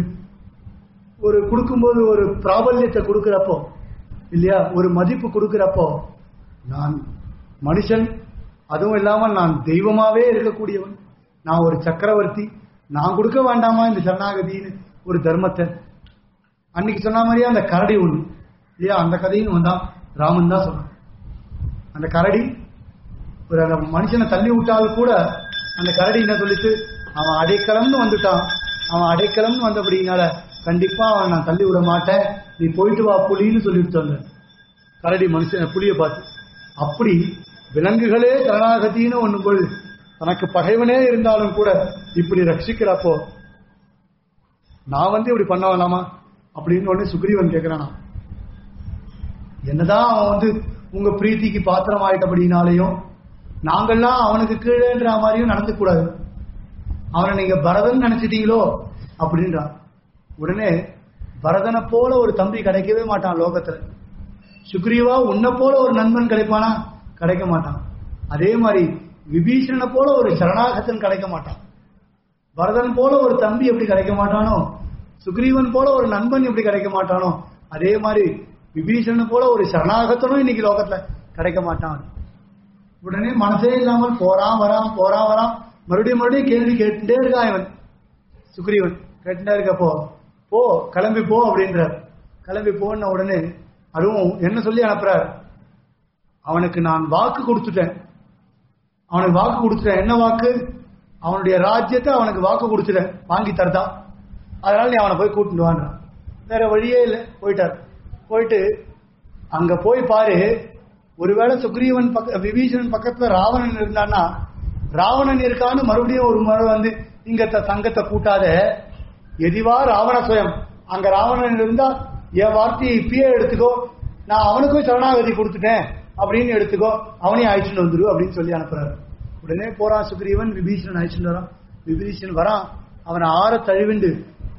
ஒரு கொடுக்கும்போது ஒரு பிராபல்யத்தை கொடுக்கிறப்போ இல்லையா ஒரு மதிப்பு கொடுக்கிறப்போ நான் மனுஷன் அதுவும் இல்லாம நான் தெய்வமாவே இருக்கக்கூடியவன் நான் ஒரு சக்கரவர்த்தி நான் கொடுக்க வேண்டாமா இந்த சரணாகதின்னு ஒரு தர்மத்தை அன்னைக்கு சொன்ன மாதிரியே அந்த கரடி ஒண்ணு இல்லையா அந்த கதையும் வந்தான் ராமன் தான் சொன்னான் அந்த கரடி ஒரு அந்த மனுஷனை தள்ளி விட்டால் கூட அந்த கரடி என்ன சொல்லிச்சு அவன் அடைக்கலம்னு வந்துட்டான் அவன் அடைக்கலம்னு வந்தபடினால கண்டிப்பா அவன் நான் தள்ளி விட மாட்டேன் நீ போயிட்டு வா புலின்னு சொல்லிட்டு வந்த கரடி மனுஷன் புலியை பார்த்து அப்படி விலங்குகளே சரணாகத்தின்னு ஒண்ணு போல் தனக்கு பகைவனே இருந்தாலும் கூட இப்படி ரட்சிக்கிறப்போ நான் வந்து இப்படி பண்ண வேணாமா அப்படின்னு உடனே சுக்ரீவன் கேட்கிறானா என்னதான் அவன் வந்து உங்க பிரீத்திக்கு பாத்திரம் ஆயிட்டபடினாலையும் நாங்கெல்லாம் அவனுக்கு கீழேன்ற மாதிரியும் நடந்து கூடாது அவனை நீங்க பரதன் நினைச்சிட்டீங்களோ அப்படின்றான் உடனே பரதனை போல ஒரு தம்பி கிடைக்கவே மாட்டான் லோகத்துல சுக்ரீவா உன்னை போல ஒரு நண்பன் கிடைப்பானா கிடைக்க மாட்டான் அதே மாதிரி விபீஷணனை போல ஒரு சரணாகத்தன் கிடைக்க மாட்டான் பரதன் போல ஒரு தம்பி எப்படி கிடைக்க மாட்டானோ சுக்ரீவன் போல ஒரு நண்பன் எப்படி கிடைக்க மாட்டானோ அதே மாதிரி விபீஷணன் போல ஒரு சரணாகத்தனும் இன்னைக்கு லோகத்துல கிடைக்க மாட்டான் உடனே மனசே இல்லாமல் போறான் வரான் போறான் வரான் மறுபடியும் மறுபடியும் கேள்வி கேட்டுட்டே இருக்கான் இவன் சுக்ரீவன் கேட்டுட்டே இருக்கப்போ போ கிளம்பி போ அப்படின்றார் கிளம்பி போன உடனே அதுவும் என்ன சொல்லி அனுப்புறார் அவனுக்கு நான் வாக்கு கொடுத்துட்டேன் அவனுக்கு வாக்கு கொடுத்துட்டேன் என்ன வாக்கு அவனுடைய ராஜ்யத்தை அவனுக்கு வாக்கு கொடுத்துட்டேன் வாங்கி தரதா அதனால நீ அவனை போய் கூட்டிட்டு வான்றான் வேற வழியே இல்லை போயிட்டார் போயிட்டு அங்க போய் பாரு ஒருவேளை சுக்ரீவன் பக்க விபீஷணன் பக்கத்துல ராவணன் இருந்தான்னா ராவணன் இருக்கான்னு மறுபடியும் ஒரு முறை வந்து இங்க த- சங்கத்தை கூட்டாத எதிவா ராவண சுயம் அங்க ராவணன் இருந்தா என் வார்த்தையை இப்பயே எடுத்துக்கோ நான் அவனுக்கும் சரணாகதி கொடுத்துட்டேன் அப்படின்னு எடுத்துக்கோ அவனையும் அழைச்சிட்டு வந்துரு அப்படின்னு சொல்லி அனுப்புறாரு உடனே போறான் சுக்ரீவன் விபீஷணன் அழைச்சிட்டு வரான் விபீஷணன் வரான் அவனை ஆற தழுவிண்டு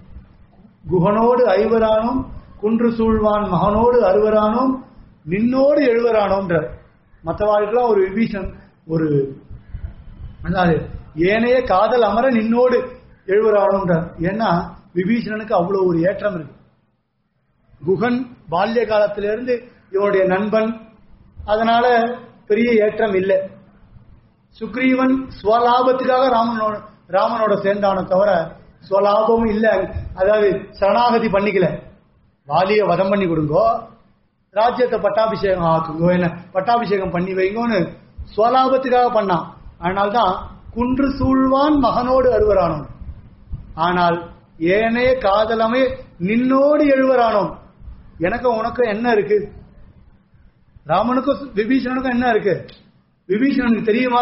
குகனோடு ஐவரானோம் குன்று சூழ்வான் மகனோடு அறுவரானோம் நின்னோடு எழுவரானோன்ற மற்றவாளுக்கெல்லாம் ஒரு விபீஷன் ஒரு அதாவது ஏனைய காதல் அமர நின்னோடு எழுவரானோன்றார் ஏன்னா விபீஷணனுக்கு அவ்வளவு ஒரு ஏற்றம் இருக்கு குகன் பால்ய காலத்திலிருந்து இவனுடைய நண்பன் அதனால பெரிய ஏற்றம் இல்லை சுக்ரீவன் ஸ்வலாபத்துக்காக ராமனோட ராமனோட சேர்ந்தான தவிர ஸ்வலாபமும் இல்ல அதாவது சரணாகதி பண்ணிக்கல வாலிய வதம் பண்ணி கொடுங்கோ ராஜ்யத்தை பட்டாபிஷேகம் ஆக்குங்கோ என்ன பட்டாபிஷேகம் பண்ணி வைங்கோன்னு ஸ்வலாபத்துக்காக பண்ணான் அதனால்தான் குன்று சூழ்வான் மகனோடு அறுவரானோம் ஆனால் ஏனைய காதலமே நின்னோடு எழுவரானோம் எனக்கு உனக்கு என்ன இருக்கு ராமனுக்கும் விபீஷணனுக்கும் என்ன இருக்கு விபீஷணனுக்கு தெரியுமா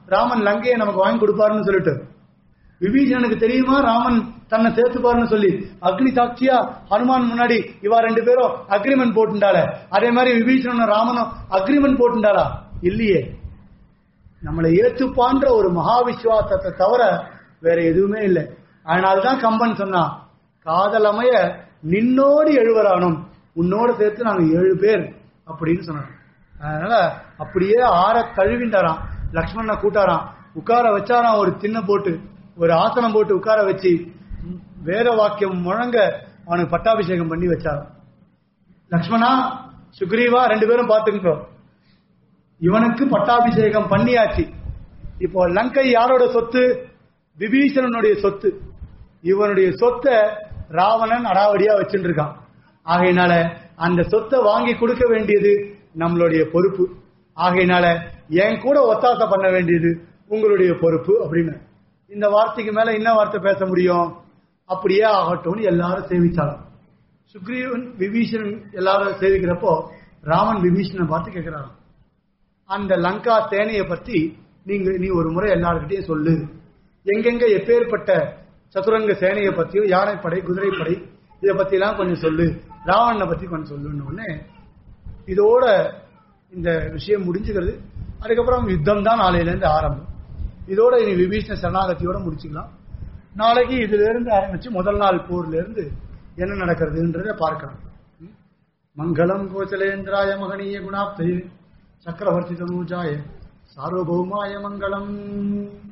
ராமன் லங்கையை நமக்கு வாங்கி கொடுப்பாருன்னு சொல்லிட்டு விபீஷணனுக்கு தெரியுமா ராமன் தன்னை சேர்த்துப்பாருன்னு சொல்லி அக்னி சாட்சியா ஹனுமான் முன்னாடி இவா ரெண்டு பேரும் அக்ரிமெண்ட் போட்டுண்டால அதே மாதிரி விபீஷணனும் ராமனும் அக்ரிமெண்ட் போட்டுண்டாளா இல்லையே நம்மளை ஏத்துப்பான்ற ஒரு மகா விசுவாசத்தை தவிர வேற எதுவுமே இல்லை அதனால்தான் கம்பன் சொன்னான் காதலமைய நின்னோடு எழுவரானும் உன்னோட சேர்த்து நாங்க ஏழு பேர் அப்படின்னு சொன்னாங்க அதனால அப்படியே ஆற கழுவிண்டாராம் லக்ஷ்மணனை கூட்டாராம் உட்கார வச்சாராம் ஒரு திண்ணை போட்டு ஒரு ஆசனம் போட்டு உட்கார வச்சு வேத வாக்கியம் முழங்க அவனுக்கு பட்டாபிஷேகம் பண்ணி வச்சாராம் லக்ஷ்மணா சுக்ரீவா ரெண்டு பேரும் பார்த்துக்கிட்டோம் இவனுக்கு பட்டாபிஷேகம் பண்ணியாச்சு இப்போ லங்கை யாரோட சொத்து விபீஷணனுடைய சொத்து இவனுடைய சொத்தை ராவணன் அடாவடியா வச்சுட்டு இருக்கான் ஆகையினால அந்த சொத்தை வாங்கி கொடுக்க வேண்டியது நம்மளுடைய பொறுப்பு ஆகையினால என் கூட ஒத்தாசை பண்ண வேண்டியது உங்களுடைய பொறுப்பு அப்படின்னு இந்த வார்த்தைக்கு மேல என்ன வார்த்தை பேச முடியும் அப்படியே ஆகட்டும்னு எல்லாரும் சேவிச்சாலும் சுக்ரீவன் விபீஷணன் எல்லாரும் சேவிக்கிறப்போ ராமன் விபீஷணனை பார்த்து கேட்கிறான் அந்த லங்கா சேனையை பத்தி நீங்க நீ ஒரு முறை எல்லார்கிட்டயும் சொல்லு எங்கெங்க எப்பேற்பட்ட சதுரங்க சேனையை பத்தியும் யானைப்படை குதிரைப்படை இதை பத்தி எல்லாம் கொஞ்சம் சொல்லு ராவணனை பத்தி கொஞ்சம் சொல்லுன்னு உடனே இதோட இந்த விஷயம் முடிஞ்சுக்கிறது அதுக்கப்புறம் யுத்தம் தான் நாளையில இருந்து ஆரம்பம் இதோட இனி விபீஷண சரணாகதியோட முடிச்சுக்கலாம் நாளைக்கு இதுல இருந்து ஆரம்பிச்சு முதல் நாள் போர்ல இருந்து என்ன நடக்கிறதுன்றத பார்க்கலாம் ம்? மங்களம் கோசலேந்திராய மகனீய குணாப்தயே சக்கரவர்த்தி தனூஜாய சார்வபௌமாய மங்களம்